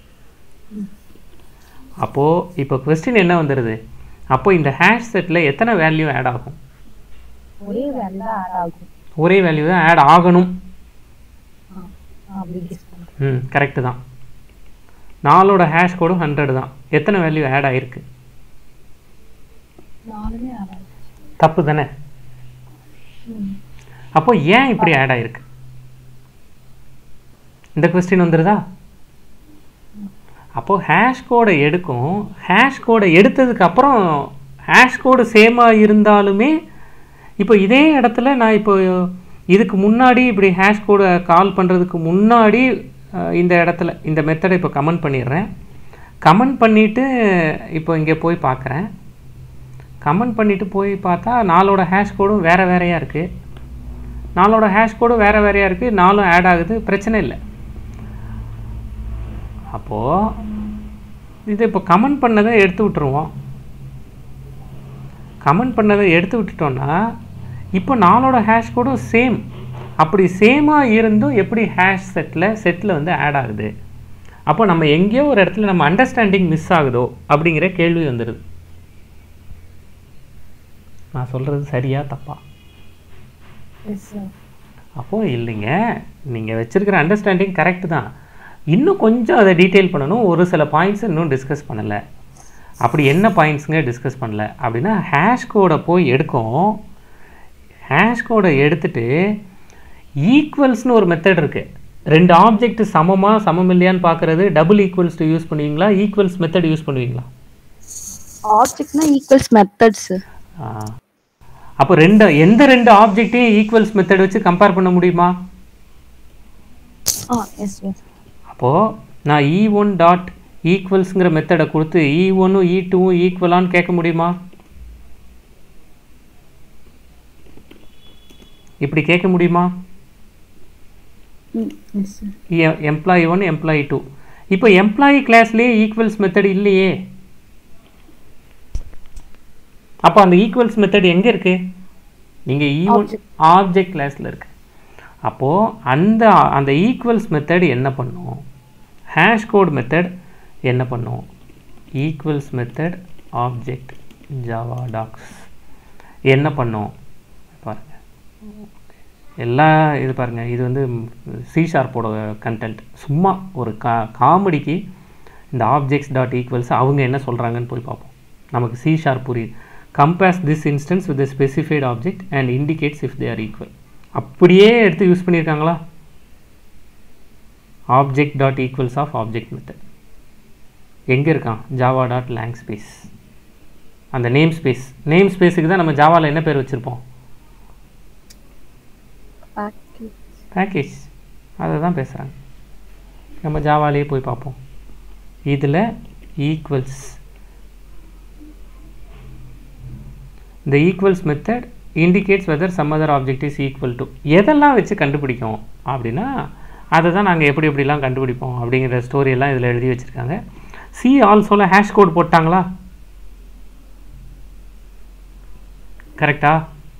அப்போது இப்போ கொஸ்டின் என்ன வந்துடுது அப்போ இந்த ஹேஷ் செட்டில் எத்தனை வேல்யூ ஆட் ஆகும் ஒரே வேல்யூ தான் ஆட் ஆகும் ஒரே வேல்யூ தான் ஆட் ஆகணும் நான் அப்படி கெஸ் பண்ணுறேன் ம் கரெக்டு தான் நாலோட ஹேஷ் கோடும் ஹண்ட்ரட் தான் எத்தனை வேல்யூ ஆட் ஆகிருக்கு நாலுமே ஆட் ஆகும் தப்பு தானே ம். அப்போ ஏன் இப்படி ஆட் ஆகிருக்கு இந்த கொஸ்டின் வந்துடுதா அப்போது ஹேஷ் கோடை எடுக்கும் ஹேஷ் கோடை எடுத்ததுக்கு அப்புறம் ஹேஷ் கோடு சேமாக இருந்தாலுமே இப்போ இதே இடத்துல நான் இப்போ இதுக்கு முன்னாடி இப்படி ஹேஷ் கோடை கால் பண்ணுறதுக்கு முன்னாடி அஹ், இந்த இடத்துல இந்த மெத்தடை இப்போ கமெண்ட் பண்ணிடுறேன் கமெண்ட் பண்ணிவிட்டு இப்போ இங்கே போய் பார்க்குறேன் கமெண்ட் பண்ணிவிட்டு போய் பார்த்தா நாலோட ஹேஷ் கோடும் வேறு வேறையாக இருக்குது நாலோட ஹேஷ் கோடு வேறு வேறையாக இருக்குது நாலும் ஆட் ஆகுது பிரச்சனை இல்லை அப்போது இது இப்போ கமெண்ட் பண்ணதை எடுத்து விட்டுருவோம் கமெண்ட் பண்ணதை எடுத்து விட்டுட்டோம்னா இப்போ நாலோட ஹேஷ் கோடும் சேம் அப்படி சேமாக இருந்தும் எப்படி ஹேஷ் செட்டில் செட்டில் வந்து ஆட் ஆகுது அப்போ நம்ம எங்கேயோ ஒரு இடத்துல நம்ம அண்டர்ஸ்டாண்டிங் மிஸ் ஆகுதோ அப்படிங்கிற கேள்வி வந்துடுது நான் சொல்கிறது சரியா தப்பா அப்போது இல்லைங்க நீங்கள் வச்சுருக்கிற அண்டர்ஸ்டாண்டிங் கரெக்டு தான் இன்னும் கொஞ்சம் அதை டீட்டெயில் பண்ணணும் ஒரு சில பாயிண்ட்ஸ் இன்னும் டிஸ்கஸ் பண்ணலை அப்படி என்ன பாயிண்ட்ஸுங்க டிஸ்கஸ் பண்ணல அப்படின்னா ஹேஷ் கோடை போய் எடுக்கும் ஹேஷ் கோடை எடுத்துட்டு ஈக்குவல்ஸ்னு ஒரு மெத்தட் இருக்குது ரெண்டு ஆப்ஜெக்ட் சமமாக சமம் இல்லையான்னு பார்க்குறது டபுள் ஈக்குவல்ஸ் யூஸ் பண்ணுவீங்களா ஈக்குவல்ஸ் மெத்தட் யூஸ் பண்ணுவீங்களா ஆப்ஜெக்ட்னா ஈக்குவல்ஸ் மெத்தட்ஸ் அப்போ ரெண்டு எந்த ரெண்டு ஆப்ஜெக்ட்டையும் ஈக்குவல்ஸ் மெத்தட் வச்சு கம்பேர் பண்ண முடியுமா ஆ எஸ் எஸ் அப்போது நான் இ ஒன் டாட் ஈக்குவல்ஸுங்கிற மெத்தடை கொடுத்து இ ஒன்னும் இ டூவும் ஈக்குவலான்னு கேட்க முடியுமா இப்படி கேட்க முடியுமா yes employee one employee two இப்போ எம்ப்ளாயி கிளாஸ்லேயே ஈக்குவல்ஸ் மெத்தட் இல்லையே அப்போ அந்த ஈக்குவல்ஸ் மெத்தட் எங்கே இருக்கு நீங்கள் ஈ ஒன் ஆப்ஜெக்ட் கிளாஸில் இருக்கு அப்போது அந்த அந்த ஈக்குவல்ஸ் மெத்தட் என்ன பண்ணும் ஹேஷ் கோட் மெத்தட் என்ன பண்ணும் equals method object Java docs என்ன பண்ணும் பாருங்க எல்லா இது பாருங்க இது வந்து சி ஷார்ப்போட கண்டென்ட் சும்மா ஒரு கா காமெடிக்கு இந்த ஆப்ஜெக்ட்ஸ் டாட் ஈக்குவல்ஸ் அவங்க என்ன சொல்கிறாங்கன்னு போய் பார்ப்போம் நமக்கு சி ஷார்ப் புரியுது compares this instance with specified object and indicates if they are equal அப்படியே எடுத்து யூஸ் பண்ணியிருக்காங்களா object dot equals of object method எங்கே இருக்கான் ஜாவா டாட் லேங் ஸ்பேஸ் அந்த நேம் ஸ்பேஸ் நேம் ஸ்பேஸுக்கு தான் நம்ம ஜாவாவில் என்ன பேர் வச்சுருப்போம் பேக்கேஜ் அதை தான் பேசுகிறாங்க நம்ம ஜாவாலேயே போய் பார்ப்போம் இதில் ஈக்குவல்ஸ் இந்த equals method indicates whether some other object is equal to எதெல்லாம் வச்சு கண்டுபிடிக்கும் அப்படின்னா அதை தான் நாங்கள் எப்படி எப்படிலாம் கண்டுபிடிப்போம் அப்படிங்கிற ஸ்டோரியெல்லாம் இதில் எழுதி வச்சுருக்காங்க சி ஆல்சோல ஹேஷ் கோட் போட்டாங்களா கரெக்டா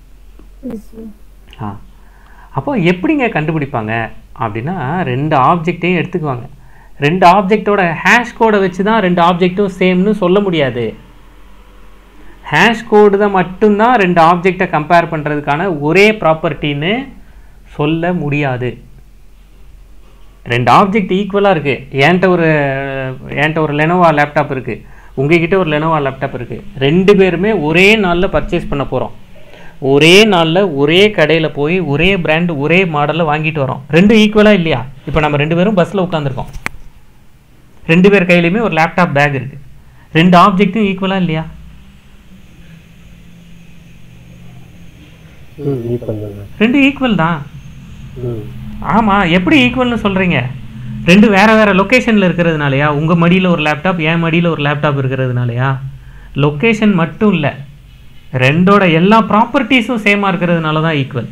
ஆ அப்போ எப்படிங்க கண்டுபிடிப்பாங்க அப்படின்னா ரெண்டு ஆப்ஜெக்டையும் எடுத்துக்குவாங்க ரெண்டு ஆப்ஜெக்டோட ஹேஷ் கோடை வச்சு தான் ரெண்டு ஆப்ஜெக்ட்டும் சேம்னு சொல்ல முடியாது ஹேஷ் கோடு தான் மட்டும்தான் ரெண்டு ஆப்ஜெக்டை கம்பேர் பண்ணுறதுக்கான ஒரே ப்ராப்பர்ட்டின்னு சொல்ல முடியாது ரெண்டு ஆப்ஜெக்ட் ஈக்குவலாக இருக்குது என்கிட்ட ஒரு என்கிட்ட ஒரு லெனோவா லேப்டாப் இருக்குது உங்ககிட்ட ஒரு லெனோவா லேப்டாப் இருக்குது ரெண்டு பேருமே ஒரே நாளில் பர்ச்சேஸ் பண்ண போகிறோம் ஒரே நாளில் ஒரே கடையில் போய் ஒரே பிராண்டு ஒரே மாடலில் வாங்கிட்டு வரோம் ரெண்டும் ஈக்குவலாக இல்லையா இப்போ நம்ம ரெண்டு பேரும் பஸ்ஸில் உட்காந்துருக்கோம் ரெண்டு பேர் கையிலையுமே ஒரு லேப்டாப் பேக் இருக்குது ரெண்டு ஆப்ஜெக்ட்டும் ஈக்குவலாக இல்லையா ம் ஈக்குவல் தாங்க ரெண்டு ஈக்குவல் தான் ம் ஆமாம் எப்படி ஈக்குவல்னு சொல்கிறீங்க ரெண்டு வேறு வேறு லொக்கேஷனில் இருக்கிறதுனாலயா உங்கள் மடியில் ஒரு லேப்டாப் என் மடியில் ஒரு லேப்டாப் இருக்கிறதுனாலயா லொக்கேஷன் மட்டும் இல்லை ரெண்டோட எல்லா ப்ராப்பர்ட்டிஸும் சேமாக இருக்கிறதுனால தான் ஈக்குவல்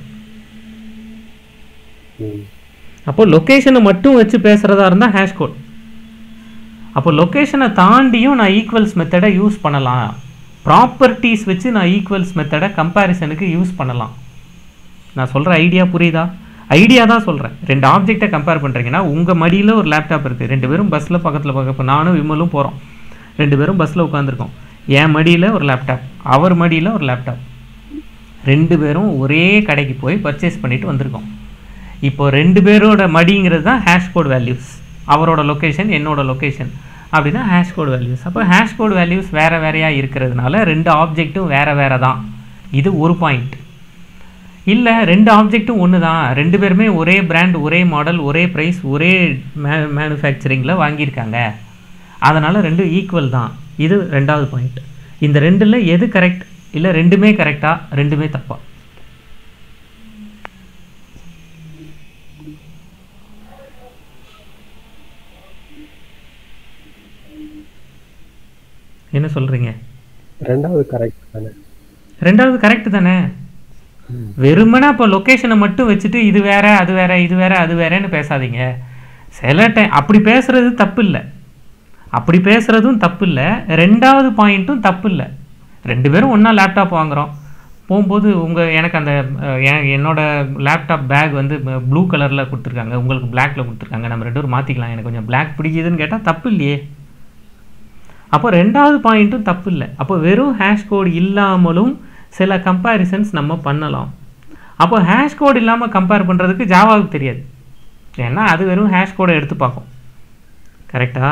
ம் அப்போ லொக்கேஷனை மட்டும் வச்சு பேசுகிறதா இருந்தால் ஹேஷ் கோட் அப்போ லொக்கேஷனை தாண்டியும் நான் ஈக்குவல்ஸ் மெத்தடை யூஸ் பண்ணலாம் ப்ராப்பர்ட்டிஸ் வச்சு நான் ஈக்குவல்ஸ் மெத்தடை கம்பேரிசனுக்கு யூஸ் பண்ணலாம் நான் சொல்கிற ஐடியா புரியுதா ஐடியா தான் சொல்கிறேன் ரெண்டு ஆப்ஜெக்டை கம்பேர் பண்ணுறீங்கன்னா உங்கள் மடியில் ஒரு லேப்டாப் இருக்குது ரெண்டு பேரும் பஸ்ஸில் பக்கத்தில் பக்கம் இப்போ நானும் விமலும் போகிறோம் ரெண்டு பேரும் பஸ்ஸில் உட்காந்துருக்கோம் என் மடியில் ஒரு லேப்டாப் அவர் மடியில் ஒரு லேப்டாப் ரெண்டு பேரும் ஒரே கடைக்கு போய் பர்ச்சேஸ் பண்ணிட்டு வந்திருக்கோம் இப்போ ரெண்டு பேரோட மடிங்கிறது தான் ஹேஷ் கோட் வேல்யூஸ் அவரோட லொக்கேஷன் என்னோட லொக்கேஷன் அப்படின்னா ஹேஷ் கோட் வேல்யூஸ் அப்போ ஹேஷ் கோட் வேல்யூஸ் வேறு வேறையாக இருக்கிறதுனால ரெண்டு ஆப்ஜெக்ட்டும் வேறு வேறு தான் இது ஒரு பாயிண்ட் இல்லை ரெண்டு ஆப்ஜெக்ட்டும் ஒன்று தான் ரெண்டு பேருமே ஒரே பிராண்ட் ஒரே மாடல் ஒரே ப்ரைஸ் ஒரே மே மேனுஃபேக்சரிங்கில் வாங்கியிருக்காங்க அதனால் ரெண்டும் ஈக்குவல் தான் இது ரெண்டாவது பாயிண்ட் இந்த ரெண்டில் எது கரெக்ட் இல்லை ரெண்டுமே கரெக்டா ரெண்டுமே தப்பா என்ன சொல்கிறீங்க ரெண்டாவது கரெக்ட் தானே ரெண்டாவது கரெக்ட் தானே வெறுமனே அப்போ லொக்கேஷனை மட்டும் வச்சுட்டு இது வேற அது வேற இது வேற அது வேறன்னு பேசாதீங்க சில டைம் அப்படி பேசுறது தப்பு இல்லை அப்படி பேசுறதும் தப்பு இல்லை ரெண்டாவது பாயிண்ட்டும் தப்பு இல்லை ரெண்டு பேரும் ஒன்றா லேப்டாப் வாங்குறோம் போகும்போது உங்கள் எனக்கு அந்த அஹ், என்- என்னோட லேப்டாப் பேக் வந்து ப்ளூ கலரில் கொடுத்துருக்காங்க உங்களுக்கு பிளாக்ல கொடுத்துருக்காங்க நம்ம ரெண்டு பேரும் மாற்றிக்கலாம் எனக்கு கொஞ்சம் Black பிடிக்குதுன்னு கேட்டால் தப்பு இல்லையே அப்போ ரெண்டாவது பாயிண்ட்டும் தப்பு இல்லை அப்போ வெறும் ஹேஷ் கோட் இல்லாமலும் சில கம்பேரிசன்ஸ் நம்ம பண்ணலாம் அப்போ ஹேஷ் கோட் இல்லாமல் கம்பேர் பண்ணுறதுக்கு ஜாவாவுக்கு தெரியாது ஏன்னா அது வெறும் ஹேஷ் கோடை எடுத்து பார்க்கும் கரெக்டா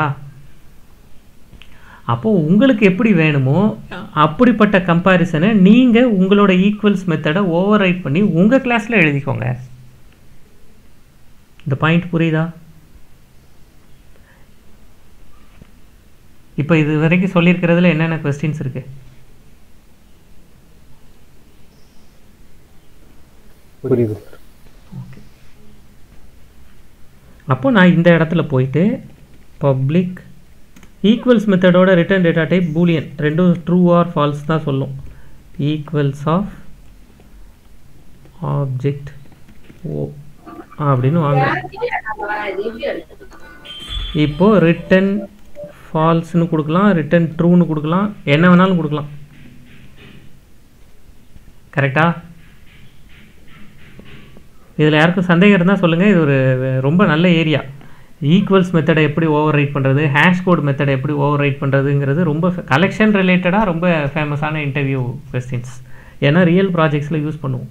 அப்போது உங்களுக்கு எப்படி வேணுமோ அப்படிப்பட்ட கம்பேரிசனை நீங்கள் உங்களோட ஈக்குவல்ஸ் மெத்தடை ஓவர் ரைட் பண்ணி உங்கள் கிளாஸில் எழுதிக்கோங்க இந்த பாயிண்ட் புரியுதா இப்போ இது வரைக்கும் சொல்லியிருக்கிறதுல என்னென்ன கொஸ்டின்ஸ் இருக்கு புரியுது அப்போ நான் இந்த இடத்துல போயிட்டு பப்ளிக் ஈக்குவல்ஸ் மெத்தடோட ரிட்டர்ன் டேட்டா டைப் பூலியன் ரெண்டும் ட்ரூ ஆர் ஃபால்ஸ் தான் சொல்லும் ஈக்குவல்ஸ் ஆஃப் ஆப்ஜெக்ட் ஓ அப்படின்னு வாங்க இப்போ ரிட்டன் ஃபால்ஸ்னு கொடுக்கலாம் ரிட்டன் ட்ரூன்னு கொடுக்கலாம் என்ன வேணாலும் கொடுக்கலாம் கரெக்டா இதில் யாருக்கும் சந்தேகம் இருந்தால் சொல்லுங்கள் இது ஒரு ரொம்ப நல்ல ஏரியா ஈக்குவல்ஸ் மெத்தடை எப்படி ஓவர் ரைட் பண்ணுறது ஹேஷ் கோட் மெத்தடை எப்படி ஓவர் ரைட் பண்ணுறதுங்கிறது ரொம்ப கலெக்ஷன் ரிலேட்டடாக ரொம்ப ஃபேமஸான இன்டர்வியூ கொஸ்டின்ஸ் ஏன்னா ரியல் ப்ராஜெக்ட்ஸில் யூஸ் பண்ணுவோம்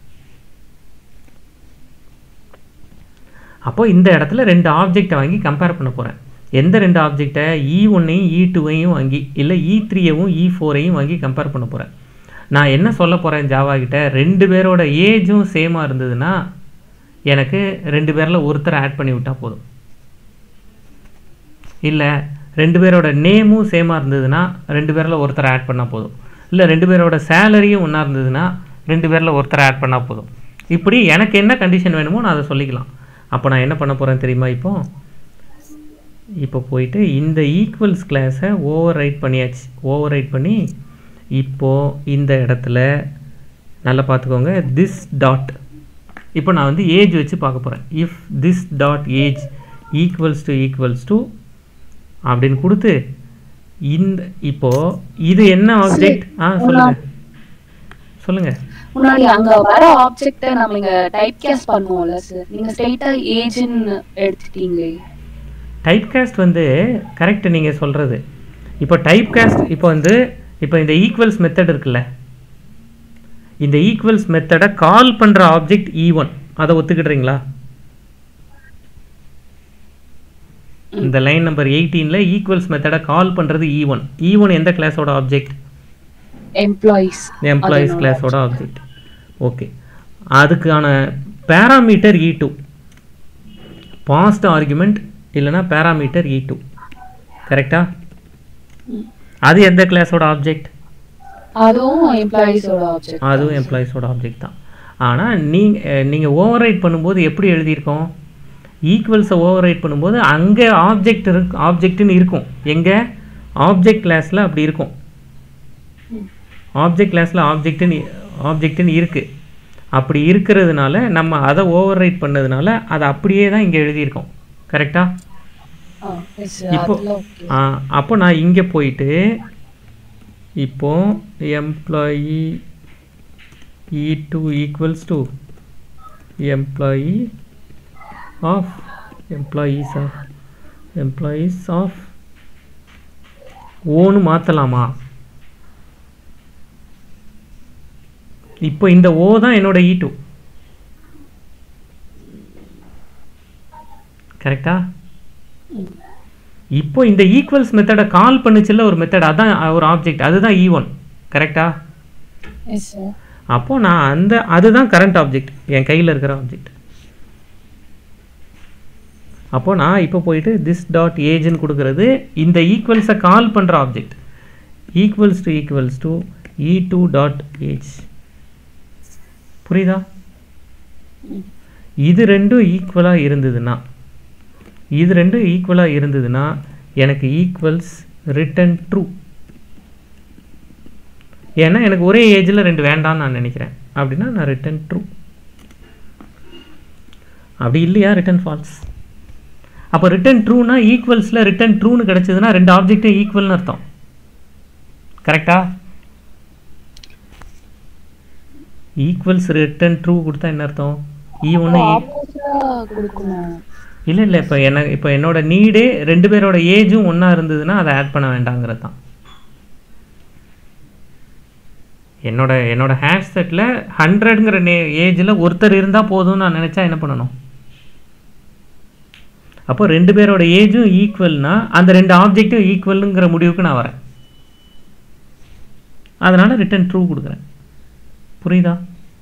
அப்போ இந்த இடத்துல ரெண்டு ஆப்ஜெக்டை வாங்கி கம்பேர் பண்ண போகிறேன் எந்த ரெண்டு ஆப்ஜெக்டை இ ஒன்னையும் இ டூவையும் வாங்கி இல்லை இ த்ரீயவும் இ ஃபோரையும் வாங்கி கம்பேர் பண்ண போகிறேன் நான் என்ன சொல்ல போகிறேன் ஜாவா கிட்ட ரெண்டு பேரோட ஏஜும் சேமாக இருந்ததுன்னா எனக்கு ரெண்டு பேரில் ஒருத்தரை ஆட் பண்ணி விட்டால் போதும் இல்லை ரெண்டு பேரோட நேமும் சேமாக இருந்ததுன்னா ரெண்டு பேரில் ஒருத்தரை ஆட் பண்ணால் போதும் இல்லை ரெண்டு பேரோட சேலரியும் ஒன்றா இருந்ததுன்னா ரெண்டு பேரில் ஒருத்தரை ஆட் பண்ணால் போதும் இப்படி எனக்கு என்ன கண்டிஷன் வேணுமோ நான் அதை சொல்லிக்கலாம் அப்போ நான் என்ன பண்ண போகிறேன் தெரியுமா இப்போ இப்போ போயிட்டு இந்த ஈக்குவல்ஸ் கிளாஸை ஓவர் ரைட் பண்ணியாச்சு ஓவர் ரைட் பண்ணி இப்போது இந்த இடத்துல நல்லா பார்த்துக்கோங்க திஸ் டாட் இப்போ நான் வந்து ஏஜ் வச்சு பார்க்க போகிறேன் if this dot age equals to equals to அப்படின்னு கொடுத்து இந்த இப்போ இது என்ன ஆப்ஜெக்ட் ஆ சொல்லுங்க சொல்லுங்க முன்னாடி அங்க வர ஆப்ஜெக்ட நம்ம இங்க டைப் கேஸ் பண்ணுவோம்ல சார் நீங்க ஸ்ட்ரைட்டா ஏஜ்னு எடுத்துட்டீங்களே டைப் காஸ்ட் வந்து கரெக்ட் நீங்கள் சொல்கிறது இப்போ டைப் காஸ்ட் இப்போ வந்து இப்போ இந்த ஈக்குவல்ஸ் மெத்தட் இருக்குல்ல இந்த ஈக்குவல்ஸ் மெத்தடை கால் பண்ணுற ஆப்ஜெக்ட் இ ஒன் அதை ஒத்துக்கிடுறீங்களா இந்த லைன் நம்பர் எயிட்டீனில் ஈக்குவல்ஸ் மெத்தடை கால் பண்ணுறது இ ஒன் இ ஒன் எந்த கிளாஸோட ஆப்ஜெக்ட் எம்ப்ளாயிஸ் எம்ப்ளாயிஸ் கிளாஸோட ஆப்ஜெக்ட் ஓகே அதுக்கான parameter e two passed argument இல்லைன்னா பேராமீட்டர் இ டூ கரெக்டா அது எந்த கிளாஸோட ஆப்ஜெக்ட் அதுவும் எம்ப்ளாயிஸோட ஆப்ஜெக்ட் அதுவும் எம்ப்ளாயிஸோட ஆப்ஜெக்ட் தான் ஆனால் நீங்கள் நீங்கள் ஓவர் ரைட் பண்ணும்போது எப்படி எழுதியிருக்கோம் ஈக்குவல்ஸை ஓவர் ரைட் பண்ணும்போது அங்கே ஆப்ஜெக்ட் இருக்கு ஆப்ஜெக்ட்னு இருக்கும் எங்கே ஆப்ஜெக்ட் கிளாஸில் அப்படி இருக்கும் ஆப்ஜெக்ட் கிளாஸில் ஆப்ஜெக்ட்னு ஆப்ஜெக்ட்னு இருக்குது அப்படி இருக்கிறதுனால நம்ம அதை ஓவர் ரைட் பண்ணதுனால அதை அப்படியே தான் இங்கே எழுதியிருக்கோம் கரெக்டா இப்போ ஆ அப்போ நான் இங்கே போயிட்டு இப்போ employee e two equals to employee of employees of employees of ஓன்னு மாற்றலாமா இப்போ இந்த ஓ தான் என்னோட இ டூ கரெக்டா இப்போ இந்த ஈக்குவல்ஸ் மெத்தடை கால் பண்ணுச்சுல்ல ஒரு மெத்தட் அதான் ஒரு ஆப்ஜெக்ட் அதுதான் இ ஒன் கரெக்டா எஸ் சார் அப்போ நான் அந்த அதுதான் கரண்ட் ஆப்ஜெக்ட் என் கையில் இருக்கிற ஆப்ஜெக்ட் அப்போ நான் இப்போ போயிட்டு திஸ் டாட் ஏஜ்னு கொடுக்கறது இந்த ஈக்குவல்ஸை கால் பண்ணுற object equals to equals to e two dot age புரியுதா இது ரெண்டும் ஈக்குவலாக இருந்ததுன்னா இது ரெண்டும் ஈக்குவலாக இருந்ததுன்னா எனக்கு ஈக்குவல்ஸ் ரிட்டன் ட்ரூ ஏன்னா எனக்கு ஒரே ஏஜில் ரெண்டு வேண்டாம்னு நான் நினைக்கிறேன் அப்படின்னா நான் ரிட்டன் ட்ரூ அப்படி இல்லையா ரிட்டன் ஃபால்ஸ் அப்போ ரிட்டன் ட்ரூனா ஈக்குவல்ஸில் ரிட்டன் ட்ரூன்னு கிடச்சதுன்னா ரெண்டு ஆப்ஜெக்ட்டும் ஈக்குவல்னு அர்த்தம் கரெக்டா ஈக்குவல்ஸ் ரிட்டன் ட்ரூ கொடுத்தா என்ன அர்த்தம் இ ஒன்று ஆப்போசிட்டா கொடுக்கணும் இல்லை இல்லை இப்போ என்ன இப்போ என்னோட நீடே ரெண்டு பேரோட ஏஜும் ஒன்றா இருந்ததுன்னா அதை ஆட் பண்ண வேண்டாங்கிறது தான் என்னோட என்னோட ஹேஷ் செட்டில் ஹண்ட்ரட்ங்கிற நே ஏஜில் ஒருத்தர் இருந்தால் போதும்னு நான் நினச்சா என்ன பண்ணணும் அப்போ ரெண்டு பேரோட ஏஜும் ஈக்குவல்னா அந்த ரெண்டு ஆப்ஜெக்ட்டும் ஈக்குவலுங்கிற முடிவுக்கு நான் வரேன் அதனால் ரிட்டன் ட்ரூ கொடுக்குறேன் புரியுதா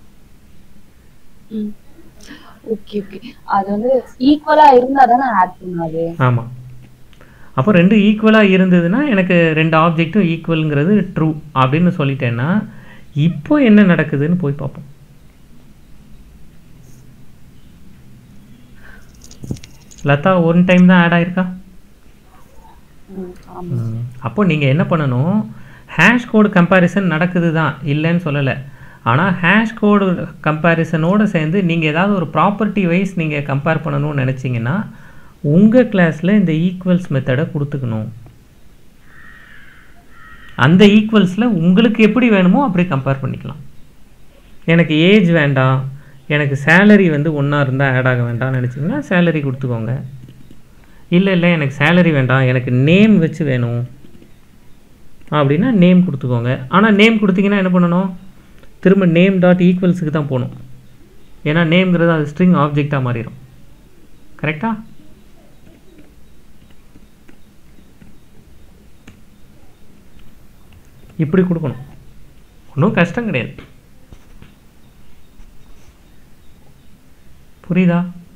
ஓகே ஓகே அது வந்து ஈக்குவலா இருந்தா தானே ஆட் பண்ணாது ஆமாம் அப்போ ரெண்டு ஈக்குவலாக இருந்ததுன்னா எனக்கு ரெண்டு ஆப்ஜெக்ட்டும் ஈக்குவலுங்கிறது ட்ரூ அப்படின்னு சொல்லிட்டேன்னா இப்போ என்ன நடக்குதுன்னு போய் பார்ப்போம் லதா ஒன் டைம் தான் ஆட் ஆயிருக்கா ம், ஆமா ம். அப்போ நீங்கள் என்ன பண்ணணும் ஹேஷ் கோடு கம்பேரிசன் நடக்குது தான் இல்லைன்னு சொல்லலை ஆனால் ஹேஷ் கோடு கம்பேரிசனோடு சேர்ந்து நீங்கள் ஏதாவது ஒரு ப்ராப்பர்ட்டி வைஸ் நீங்கள் கம்பேர் பண்ணணும்னு நினச்சிங்கன்னா உங்கள் கிளாஸில் இந்த ஈக்குவல்ஸ் மெத்தடை கொடுத்துக்கணும் அந்த ஈக்குவல்ஸில் உங்களுக்கு எப்படி வேணுமோ அப்படி கம்பேர் பண்ணிக்கலாம் எனக்கு ஏஜ் வேண்டாம் எனக்கு சேலரி வந்து ஒன்றா இருந்தால் ஆட் ஆக வேண்டாம்னு நினச்சிங்கன்னா சேலரி கொடுத்துக்கோங்க இல்லை இல்லை எனக்கு சேலரி வேண்டாம் எனக்கு நேம் வச்சு வேணும் அப்படின்னா நேம் கொடுத்துக்கோங்க ஆனால் நேம் கொடுத்தீங்கன்னா என்ன பண்ணணும் திரும்ப நேம் டாட் ஈக்குவல்ஸுக்கு தான் போகணும் ஏன்னா நேம்ங்கிறது அது ஸ்ட்ரிங் ஆப்ஜெக்டாக மாறிடும் கரெக்டா இப்படி கொடுக்கணும் ஒன்றும் கஷ்டம் கிடையாது புரியுதா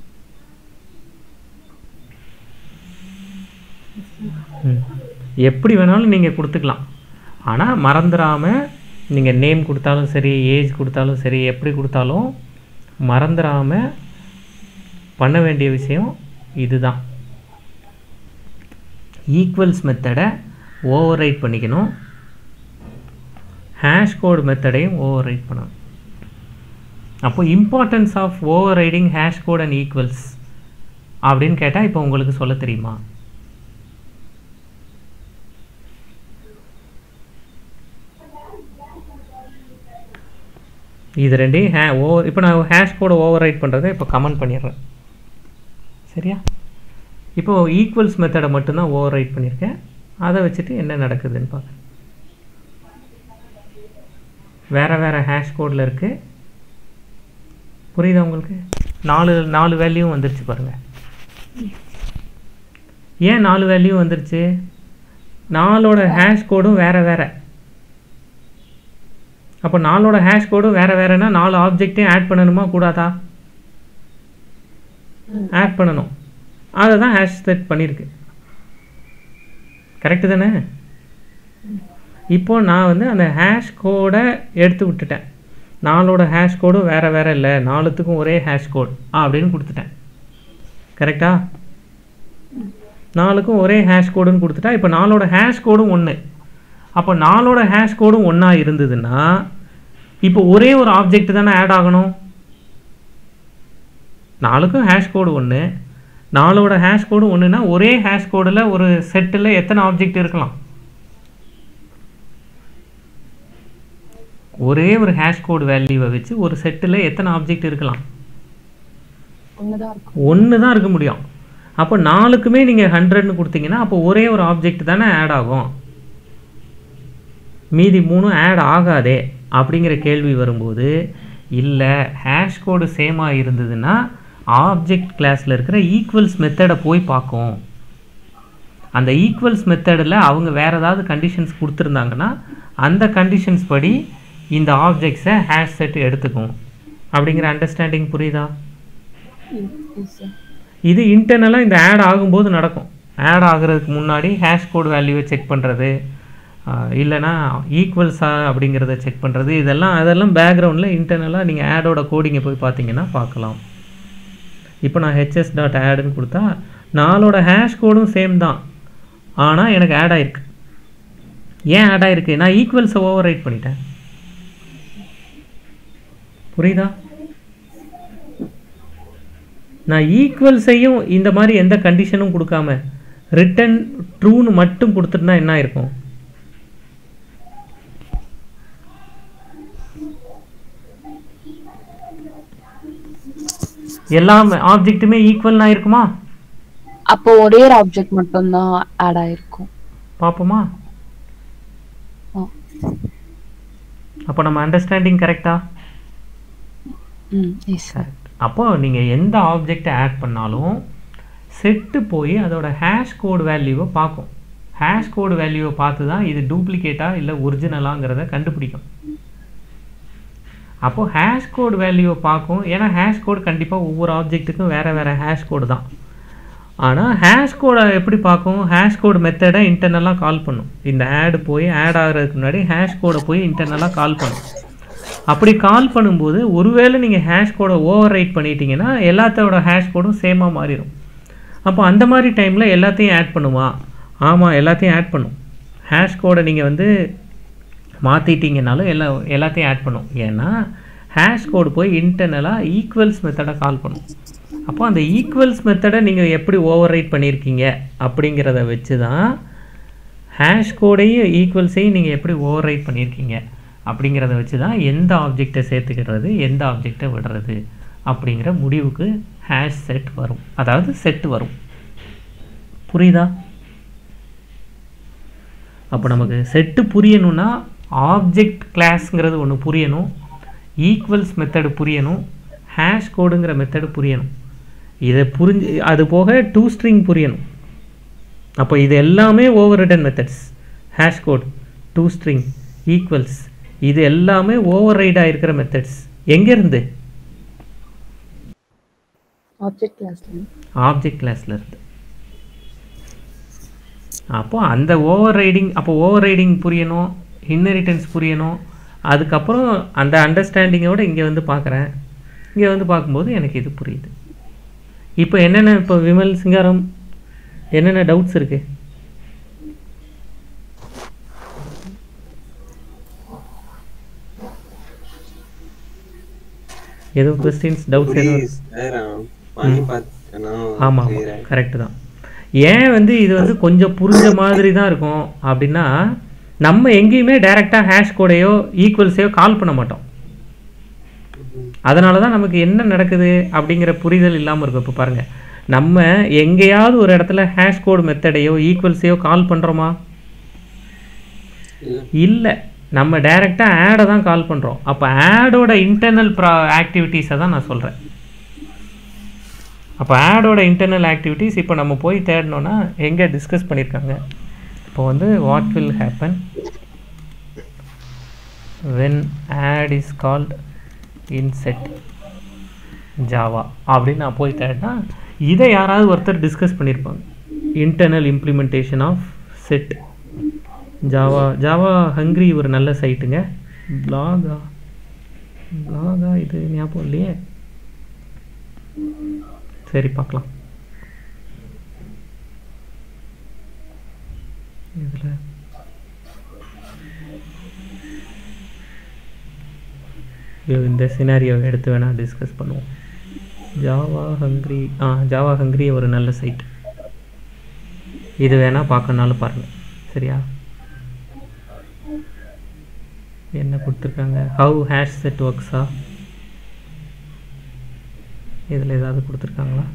ம். எப்படி வேணாலும் நீங்கள் கொடுத்துக்கலாம் ஆனால் மறந்துடாமல் நீங்கள் நேம் கொடுத்தாலும் சரி ஏஜ் கொடுத்தாலும் சரி எப்படி கொடுத்தாலும் மறந்துடாமல் பண்ண வேண்டிய விஷயம் இதுதான் ஈக்குவல்ஸ் மெத்தடை ஓவர் ரைட் பண்ணிக்கணும் ஹேஷ் கோட் மெத்தடையும் ஓவர் ரைட் பண்ணணும் அப்போ importance of overriding hash code and equals அப்படின்னு கேட்டால் இப்போ உங்களுக்கு சொல்ல தெரியுமா இது ரெண்டையும் ஹே ஓவர் இப்போ நான் ஹேஷ் கோடை ஓவர் ரைட் பண்ணுறதை இப்போ கமெண்ட் பண்ணிடுறேன் சரியா இப்போ ஈக்குவல்ஸ் மெத்தடை மட்டும்தான் ஓவர் ரைட் பண்ணியிருக்கேன் அதை வச்சுட்டு என்ன நடக்குதுன்னு பார்க்குறேன் வேறு வேறு ஹேஷ் கோடில் இருக்குது புரியுதா உங்களுக்கு நாலு நாலு வேல்யூவும் வந்துருச்சு பாருங்கள் ஏன் நாலு வேல்யூ வந்துருச்சு நாலோட ஹேஷ் கோடும் வேறு வேறு அப்போ நாலோட ஹேஷ் கோடும் வேறு வேறுனா நாலு ஆப்ஜெக்டையும் ஆட் பண்ணணுமா கூடாதா ஆட் பண்ணணும் அதை தான் ஹேஷ் செட் பண்ணியிருக்கு கரெக்டு தானே இப்போ நான் வந்து அந்த ஹேஷ் கோடை எடுத்து விட்டுட்டேன் நாலோட ஹேஷ் கோடும் வேறு வேறு இல்லை நாலுத்துக்கும் ஒரே ஹேஷ் கோட் அப்படின்னு கொடுத்துட்டேன் கரெக்டா நாலுக்கும் ஒரே ஹேஷ் கோடுன்னு கொடுத்துட்டா இப்போ நாலோட ஹேஷ் கோடும் ஒன்று அப்போ நாலோட ஹேஷ் கோடும் ஒன்றா இருந்ததுன்னா இப்போ ஒரே ஒரு ஆப்ஜெக்ட் தானே ஆட் ஆகணும் நாலுக்கும் ஹேஷ் கோடு ஒன்று நாலோட ஹேஷ் கோடு ஒன்றுனா ஒரே ஹேஷ் கோடில் ஒரு செட்டில் எத்தனை ஆப்ஜெக்ட் இருக்கலாம் ஒரே ஒரு ஹேஷ் கோடு வேல்யூவை வச்சு ஒரு செட்டில் எத்தனை ஆப்ஜெக்ட் இருக்கலாம் ஒண்ணுதான் இருக்கும் ஒன்று தான் இருக்க முடியும் அப்போ நாலுக்குமே நீங்கள் ஹண்ட்ரட்னு கொடுத்தீங்கன்னா அப்போ ஒரே ஒரு ஆப்ஜெக்ட் தானே ஆட் ஆகும் மீதி மூணும் ஆட் ஆகாதே அப்படிங்கிற கேள்வி வரும்போது இல்லை ஹேஷ் கோடு சேமாக இருந்ததுன்னா ஆப்ஜெக்ட் கிளாஸில் இருக்கிற ஈக்குவல்ஸ் மெத்தடை போய் பார்க்கும் அந்த ஈக்குவல்ஸ் மெத்தடில் அவங்க வேறு ஏதாவது கண்டிஷன்ஸ் கொடுத்துருந்தாங்கன்னா அந்த கண்டிஷன்ஸ் படி இந்த ஆப்ஜெக்ட்ஸை ஹேஷ் செட் எடுத்துக்கும் அப்படிங்கிற அண்டர்ஸ்டாண்டிங் புரியுதா இது இன்டர்னலாக இந்த ஆட் ஆகும்போது நடக்கும் ஆட் ஆகுறதுக்கு முன்னாடி ஹேஷ் கோட் வேல்யூவை செக் பண்ணுறது இல்லைனா ஈக்குவல்ஸா அப்படிங்கிறத செக் பண்ணுறது இதெல்லாம் அதெல்லாம் பேக்ரவுண்டில் இன்டர்னலாக நீங்கள் ஆடோட கோடிங்கை போய் பார்த்தீங்கன்னா பார்க்கலாம் இப்போ நான் ஹெச்எஸ் டாட் ஆடுன்னு கொடுத்தா நாலோட ஹேஷ் கோடும் சேம் தான் ஆனால் எனக்கு ஆட் ஆயிருக்கு ஏன் ஆட் ஆயிருக்கு நான் ஈக்குவல்ஸை ஓவர் ரைட் பண்ணிட்டேன் புரியுதா நான் ஈக்குவல்ஸையும் இந்த மாதிரி எந்த கண்டிஷனும் கொடுக்காம ரிட்டன் ட்ரூன்னு மட்டும் கொடுத்துட்டுனா என்ன இருக்கும் எல்லா ஆப்ஜெக்ட்டுமே ஈக்குவல்னா இருக்குமா அப்போ ஒரே ஒரு ஆப்ஜெக்ட் மட்டும் தான் ஆட் ஆயிருக்கும் பார்ப்போமா ஆ. அப்போ நம்ம அண்டர்ஸ்டாண்டிங் கரெக்டா ம் எஸ் சார் கரெக்ட் அப்போ நீங்கள் எந்த ஆப்ஜெக்டை ஆட் பண்ணாலும் செட்டு போய் அதோட ஹேஷ் கோட் வேல்யூவை பார்க்கும் ஹேஷ் கோட் வேல்யூவை பார்த்து தான் இது டூப்ளிகேட்டா இல்லை ஒரிஜினலாங்கிறத கண்டுபிடிக்கும் அப்போது ஹேஷ் கோட் வேல்யூவை பார்க்கும் ஏன்னா ஹேஷ் கோட் கண்டிப்பாக ஒவ்வொரு ஆப்ஜெக்ட்டுக்கும் வேறு வேறு ஹேஷ் கோடு தான் ஆனால் ஹேஷ் கோடை எப்படி பார்க்கும் ஹேஷ் கோட் மெத்தடை இன்டர்னலாக கால் பண்ணும் இந்த ஆட் போய் ஆட் ஆகிறதுக்கு முன்னாடி ஹேஷ் கோடை போய் இன்டர்னலாக கால் பண்ணும் அப்படி கால் பண்ணும்போது ஒருவேளை நீங்கள் ஹேஷ் கோடை ஓவர் ரைட் பண்ணிட்டீங்கன்னா எல்லாத்தோட ஹேஷ் கோடும் சேமாக மாறிடும் அப்போ அந்த மாதிரி டைமில் எல்லாத்தையும் ஆட் பண்ணுமா ஆமாம் எல்லாத்தையும் ஆட் பண்ணும் ஹேஷ் கோடை நீங்கள் வந்து மாற்றிட்டீங்கனாலும் எல்லா எல்லாத்தையும் ஆட் பண்ணும் ஏன்னா ஹேஷ் கோடு போய் இன்டர்னலாக ஈக்குவல்ஸ் மெத்தடை கால் பண்ணும் அப்போ அந்த ஈக்குவல்ஸ் மெத்தடை நீங்கள் எப்படி ஓவர் ரைட் பண்ணியிருக்கீங்க அப்படிங்கிறத வச்சு தான் ஹேஷ் கோடையும் ஈக்குவல்ஸையும் நீங்கள் எப்படி ஓவர் ரைட் பண்ணியிருக்கீங்க அப்படிங்கிறத வச்சு தான் எந்த ஆப்ஜெக்டை சேர்த்துக்கிறது எந்த ஆப்ஜெக்டை விடுறது அப்படிங்கிற முடிவுக்கு ஹேஷ் செட் வரும் அதாவது செட் வரும் புரியுதா அப்போ நமக்கு செட்டு புரியணும்னா ஆப்ஜெக்ட் கிளாஸ்ங்கிறது ஒன்று புரியணும் ஈக்குவல்ஸ் மெத்தடு புரியணும் ஹேஷ் கோடுங்கிற மெத்தடு புரியணும் இதை புரிஞ்சு அது போக டூ ஸ்ட்ரிங் புரியணும் அப்போ இது எல்லாமே overridden methods hash code to string equals இது எல்லாமே ஓவர் ரைடாக இருக்கிற மெத்தட்ஸ் எங்கேருந்து ஆப்ஜெக்ட் கிளாஸ்ல ஆப்ஜெக்ட் கிளாஸ்ல இருந்து அப்போ அந்த ஓவர் ரைடிங் அப்போ ஓவர் ரைடிங் புரியணும் இன்ஹெரிட்டன்ஸ் புரியணும் அதுக்கப்புறம் அந்த அண்டர்ஸ்டாண்டிங்கோட இங்கே வந்து பார்க்குறேன் இங்கே வந்து பார்க்கும்போது எனக்கு இது புரியுது இப்போ என்னென்ன இப்போ விமல் சிங்காரம் என்னென்ன டவுட்ஸ் இருக்கு எதுவும் கொஸ்டின்ஸ் டவுட்ஸ் எதுவும் பண்ணி பார்த்தேன்னா ஆமாம் clear ஆமாம் கரெக்டு தான் ஏன் வந்து இது வந்து கொஞ்சம் புரிஞ்ச மாதிரி தான் இருக்கும் அப்படின்னா நம்ம எங்கேயுமே டைரெக்டாக ஹேஷ் கோடையோ ஈக்குவல்ஸையோ கால் பண்ண மாட்டோம் அதனால தான் நமக்கு என்ன நடக்குது அப்படிங்கிற புரிதல் இல்லாமல் இருக்கும் இப்போ பாருங்கள் நம்ம எங்கேயாவது ஒரு இடத்துல ஹேஷ் கோடு மெத்தடையோ ஈக்குவல்ஸையோ கால் பண்ணுறோமா இல்ல. இல்லை நம்ம டைரெக்டாக ஆடை தான் கால் பண்ணுறோம் அப்போ ஆடோட இன்டர்னல் ப்ரா ஆக்டிவிட்டீஸை தான் நான் சொல்கிறேன் அப்போ ஆடோட இன்டர்னல் ஆக்டிவிட்டீஸ் இப்போ நம்ம போய் தேடணும்னா எங்கே டிஸ்கஸ் பண்ணியிருக்காங்க இப்போ வந்து what will happen when add is called in set Java அப்படின்னு நான் போய் தேடினா இதை யாராவது ஒருத்தர் டிஸ்கஸ் பண்ணியிருப்பாங்க internal implementation of set Java Java Hungry ஒரு நல்ல சைட்டுங்க பிளாகா பிளாகா இது ஞாபகம் இல்லையே சரி பார்க்கலாம் இதில் இந்த சினாரியோ எடுத்து வேணால் டிஸ்கஸ் பண்ணுவோம் ஜாவா ஹங்க்ரி ஆ ஜாவா ஹங்க்ரி ஒரு நல்ல சைட் இது வேணால் பார்க்கணுனாலும் பாருங்கள் சரியா என்ன கொடுத்துருக்காங்க ஹவு ஹேஷ் செட் ஒர்க்ஸா இதில் ஏதாவது கொடுத்துருக்காங்களா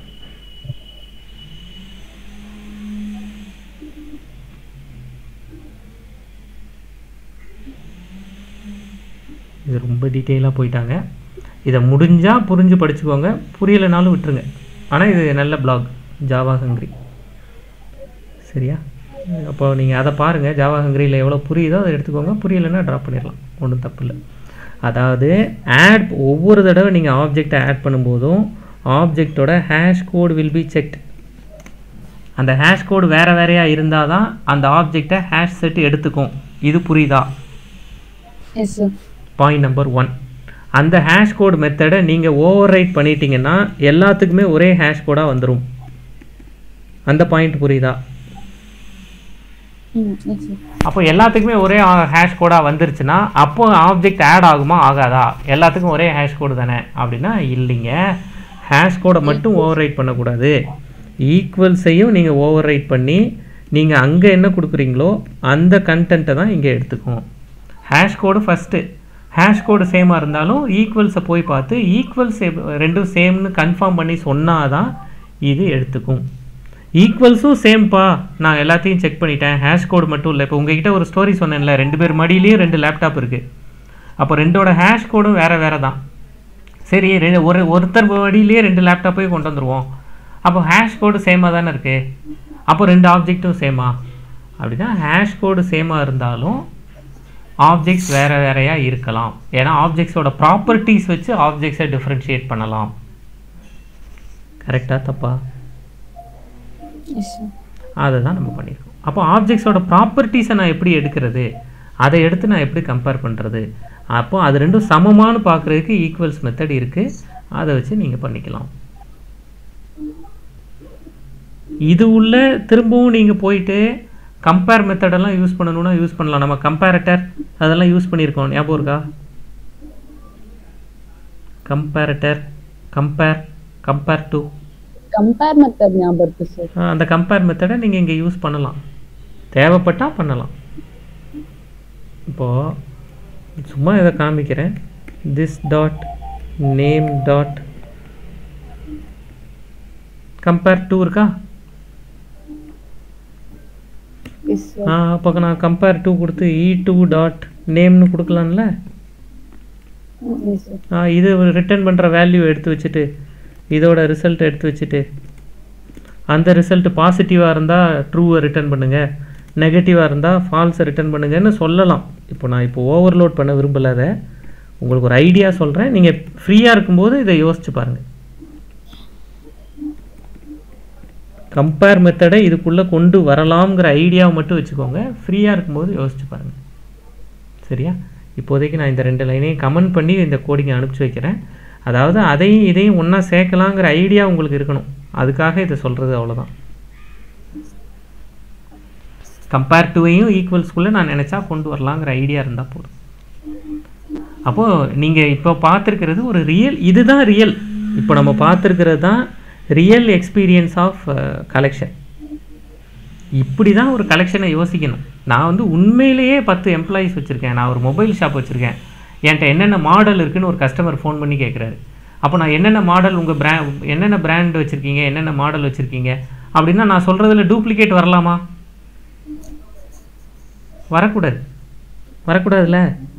இது ரொம்ப டீட்டெயிலாக போயிட்டாங்க இதை முடிஞ்சால் புரிஞ்சு படிச்சுக்கோங்க புரியலைனாலும் விட்டுருங்க ஆனால் இது நல்ல பிளாக் ஜாவா ஹங்க்ரி சரியா அப்போ நீங்கள் அதை பாருங்கள் ஜாவா ஹங்க்ரியில் எவ்வளோ புரியுதோ அதை எடுத்துக்கோங்க புரியலைன்னா ட்ராப் பண்ணிடலாம் ஒன்றும் தப்பு இல்லை அதாவது ஆட் ஒவ்வொரு தடவை நீங்கள் ஆப்ஜெக்டை ஆட் பண்ணும்போதும் ஆப்ஜெக்டோட hash code will be checked அந்த ஹேஷ் கோடு வேறு வேறையாக இருந்தால் தான் அந்த ஆப்ஜெக்டை ஹேஷ் செட் எடுத்துக்கும் இது புரியுதா yes sir point number one அந்த ஹேஷ் கோட் மெத்தடை நீங்கள் ஓவர் ரைட் பண்ணிட்டீங்கன்னா எல்லாத்துக்குமே ஒரே ஹேஷ் கோடாக வந்துடும் அந்த பாயிண்ட் புரியுதா ம் yes sir. அப்போ எல்லாத்துக்குமே ஒரே ஹேஷ் கோடாக வந்துருச்சுன்னா அப்போ ஆப்ஜெக்ட் ஆட் ஆகுமா ஆகாதா எல்லாத்துக்கும் ஒரே ஹேஷ் கோடு தானே அப்படின்னா இல்லைங்க ஹேஷ் கோடை மட்டும் ஓவர் ரைட் பண்ணக்கூடாது ஈக்குவல்ஸையும் நீங்கள் ஓவர் ரைட் பண்ணி நீங்கள் அங்கே என்ன கொடுக்குறீங்களோ அந்த கண்டென்ட்டை தான் இங்கே எடுத்துக்கும் hash code first hash code சேமாக இருந்தாலும் ஈக்குவல்ஸை போய் பார்த்து ஈக்குவல்ஸ் ரெண்டும் சேம்னு கன்ஃபார்ம் பண்ணி சொன்னாதான் இது எடுத்துக்கும் ஈக்குவல்ஸும் சேம்ப்பா நான் எல்லாத்தையும் செக் பண்ணிட்டேன் ஹேஷ் கோடு மட்டும் இல்லை இப்போ உங்ககிட்ட ஒரு ஸ்டோரி சொன்னேன்ல ரெண்டு பேர் மடியிலையும் ரெண்டு லேப்டாப் இருக்குது அப்போ ரெண்டோட ஹேஷ் கோடும் வேறு வேறு தான் சரி ரெண்டு ஒரு ஒருத்தர் மடியிலேயே ரெண்டு லேப்டாப்பையும் கொண்டு வந்துருவோம் அப்போ ஹேஷ் கோடு சேமாக தானே இருக்குது அப்போ ரெண்டு ஆப்ஜெக்ட்டும் சேமா அப்படின்னா ஹேஷ் கோடு சேமாக இருந்தாலும் ஆப்ஜெக்ட்ஸ் வேறு வேறையா இருக்கலாம் ஏன்னா ஆப்ஜெக்ட்ஸோட ப்ராப்பர்ட்டிஸ் வச்சு ஆப்ஜெக்ட்ஸை டிஃப்ரென்ஷியேட் பண்ணலாம் கரெக்டாக தப்பா Yes sir. அதை தான் நம்ம பண்ணியிருக்கோம் அப்போ ஆப்ஜெக்ட்ஸோட ப்ராப்பர்ட்டிஸை நான் எப்படி எடுக்கிறது அதை எடுத்து நான் எப்படி கம்பேர் பண்ணுறது அப்போ அது ரெண்டும் சமமானு பார்க்குறதுக்கு ஈக்குவல்ஸ் மெத்தட் இருக்குது அதை வச்சு நீங்கள் பண்ணிக்கலாம் இது உள்ள திரும்பவும் நீங்கள் போயிட்டு கம்பேர் மெத்தடெல்லாம் யூஸ் பண்ணணும்னா யூஸ் பண்ணலாம் நம்ம கம்பேரட்டர் அதெல்லாம் யூஸ் பண்ணியிருக்கோம் ஞாபகம் இருக்கா comparator compare compare to compare method ஞாபகம் இருக்கு சார் ஆ, அந்த கம்பேர் மெத்தடை நீங்கள் இங்கே யூஸ் பண்ணலாம் தேவைப்பட்டால் பண்ணலாம் இப்போது சும்மா இதை காமிக்கிறேன் this dot name dot compare to இருக்கா எஸ் சார் ஆ அப்போ நான் கம்பேர் டூ கொடுத்து இ டூ டாட் நேம்னு கொடுக்கலாம்ல எஸ் சார் ஆ, இது ரிட்டர்ன் பண்ணுற வேல்யூ எடுத்து வச்சுட்டு இதோட ரிசல்ட் எடுத்து வச்சுட்டு அந்த ரிசல்ட் பாசிட்டிவாக இருந்தால் ட்ரூவை ரிட்டர்ன் பண்ணுங்கள் நெகட்டிவாக இருந்தால் ஃபால்ஸை ரிட்டர்ன் பண்ணுங்கன்னு சொல்லலாம் இப்போ நான் இப்போ ஓவர்லோட் பண்ண விரும்பல அதை உங்களுக்கு ஒரு ஐடியா சொல்கிறேன் நீங்கள் ஃப்ரீயாக இருக்கும்போது இதை யோசிச்சு பாருங்கள் கம்பேர் மெத்தடை இதுக்குள்ளே கொண்டு வரலாம்ங்கிற ஐடியாவை மட்டும் வச்சுக்கோங்க ஃப்ரீயாக இருக்கும்போது யோசிச்சு பாருங்கள் சரியா இப்போதைக்கு நான் இந்த ரெண்டு லைனையும் கமெண்ட் பண்ணி இந்த கோடிங்கை அனுப்பிச்சி வைக்கிறேன் அதாவது அதையும் இதையும் ஒன்றா சேர்க்கலாங்கிற ஐடியா உங்களுக்கு இருக்கணும் அதுக்காக இதை சொல்கிறது அவ்வளோதான் கம்பேர் டுவையும் ஈக்குவல்ஸ்குள்ளே நான் நினச்சா கொண்டு வரலாங்கிற ஐடியா இருந்தால் போதும் அப்போது நீங்கள் இப்போ பார்த்துருக்கிறது ஒரு ரியல் இதுதான் ரியல் இப்போ நம்ம பார்த்துருக்கிறது தான் ரியல் எக்ஸ்பீரியன்ஸ் ஆஃப் கலெக்ஷன் இப்படி தான் ஒரு கலெக்ஷனை யோசிக்கணும் நான் வந்து உண்மையிலேயே பத்து எம்ப்ளாயீஸ் வச்சுருக்கேன் நான் ஒரு மொபைல் ஷாப் வச்சுருக்கேன் என்கிட்ட என்னென்ன மாடல் இருக்குன்னு ஒரு கஸ்டமர் ஃபோன் பண்ணி கேட்குறாரு அப்போ நான் என்னென்ன மாடல் உங்கள் பிரா என்னென்ன பிராண்ட் வச்சுருக்கீங்க என்னென்ன மாடல் வச்சுருக்கீங்க அப்படின்னா நான் சொல்கிறதுல டூப்ளிகேட் வரலாமா வரக்கூடாது வரக்கூடாதுல்ல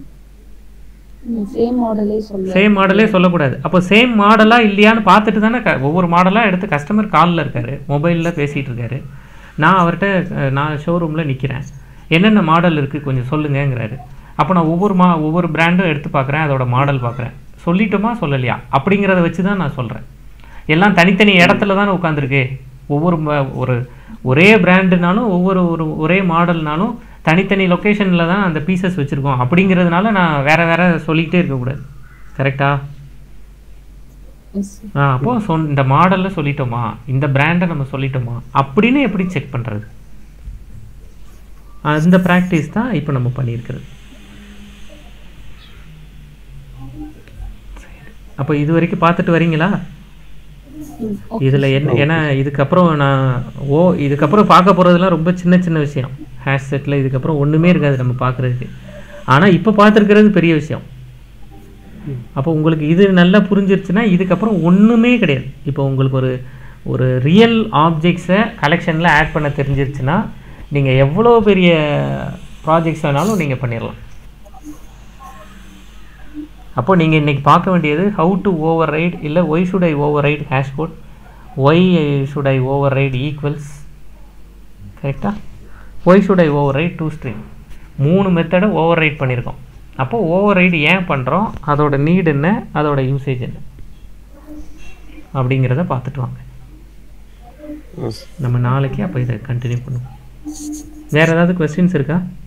சேம் மாடலே சொல்லுவேன் சேம் மாடலே சொல்லக்கூடாது அப்போ சேம் மாடலா இல்லையான்னு பார்த்துட்டு தானே க ஒவ்வொரு மாடலாக எடுத்து கஸ்டமர் காலில் இருக்காரு மொபைலில் பேசிகிட்டு இருக்காரு நான் அவர்கிட்ட அஹ், நான் ஷோரூமில் நிற்கிறேன் என்னென்ன மாடல் இருக்குது கொஞ்சம் சொல்லுங்கங்கிறாரு அப்போ நான் ஒவ்வொரு மா ஒவ்வொரு பிராண்டும் எடுத்து பார்க்குறேன் அதோட மாடல் பார்க்குறேன் சொல்லிட்டோமா சொல்லலையா அப்படிங்கிறத வச்சு தான் நான் சொல்கிறேன் எல்லாம் தனித்தனி இடத்துல தானே உட்காந்துருக்கு ஒவ்வொரு ம- ஒரு ஒரே பிராண்டுனாலும் ஒவ்வொரு ஒரு ஒரே மாடல்னாலும் தனித்தனி லொக்கேஷனில் தான் அந்த பீசஸ் வச்சுருக்கோம் அப்படிங்கிறதுனால நான் வேற வேற சொல்லிக்கிட்டே இருக்கக்கூடாது கரெக்டா எஸ் ஆ அப்போ சொன் இந்த மாடலில் சொல்லிட்டோமா இந்த பிராண்டை நம்ம சொல்லிட்டோமா அப்படின்னு எப்படி செக் பண்ணுறது அந்த ப்ராக்டிஸ் தான் இப்போ நம்ம பண்ணியிருக்கிறது சரி. அப்போ இது வரைக்கும் பார்த்துட்டு வரீங்களா இதில் என்ன ஏன்னா இதுக்கப்புறம் நான் ஓ இதுக்கப்புறம் பார்க்க போகிறதுலாம் ரொம்ப சின்ன சின்ன விஷயம் ஹேஷ் செட்டில் இதுக்கப்புறம் ஒன்றுமே இருக்காது நம்ம பார்க்குறதுக்கு ஆனால் இப்போ பார்த்துருக்கிறது பெரிய விஷயம் அப்போ உங்களுக்கு இது நல்லா புரிஞ்சிருச்சுன்னா இதுக்கப்புறம் ஒன்றுமே கிடையாது இப்போ உங்களுக்கு ஒரு ஒரு ரியல் ஆப்ஜெக்ட்ஸை கலெக்ஷனில் ஆட் பண்ண தெரிஞ்சிருச்சுன்னா நீங்கள் எவ்வளோ பெரிய ப்ராஜெக்ட்ஸ் வேணாலும் நீங்கள் பண்ணிடலாம் அப்போ நீங்கள் இன்றைக்கி பார்க்க வேண்டியது ஹவு டு ஓவர் ரைட் இல்லை why should I override hash code why should I override equals கரெக்டாக why should I override to string மூணு மெத்தடை ஓவர் ரைட் பண்ணியிருக்கோம் அப்போ ஓவர் ரைடு ஏன் பண்ணுறோம் அதோட நீட் என்ன அதோட யூசேஜ் என்ன அப்படிங்கிறத பார்த்துட்டு வாங்க நம்ம நாளைக்கு அப்போ இதை கண்டினியூ பண்ணுவோம் வேறு ஏதாவது கொஸ்டின்ஸ் இருக்கா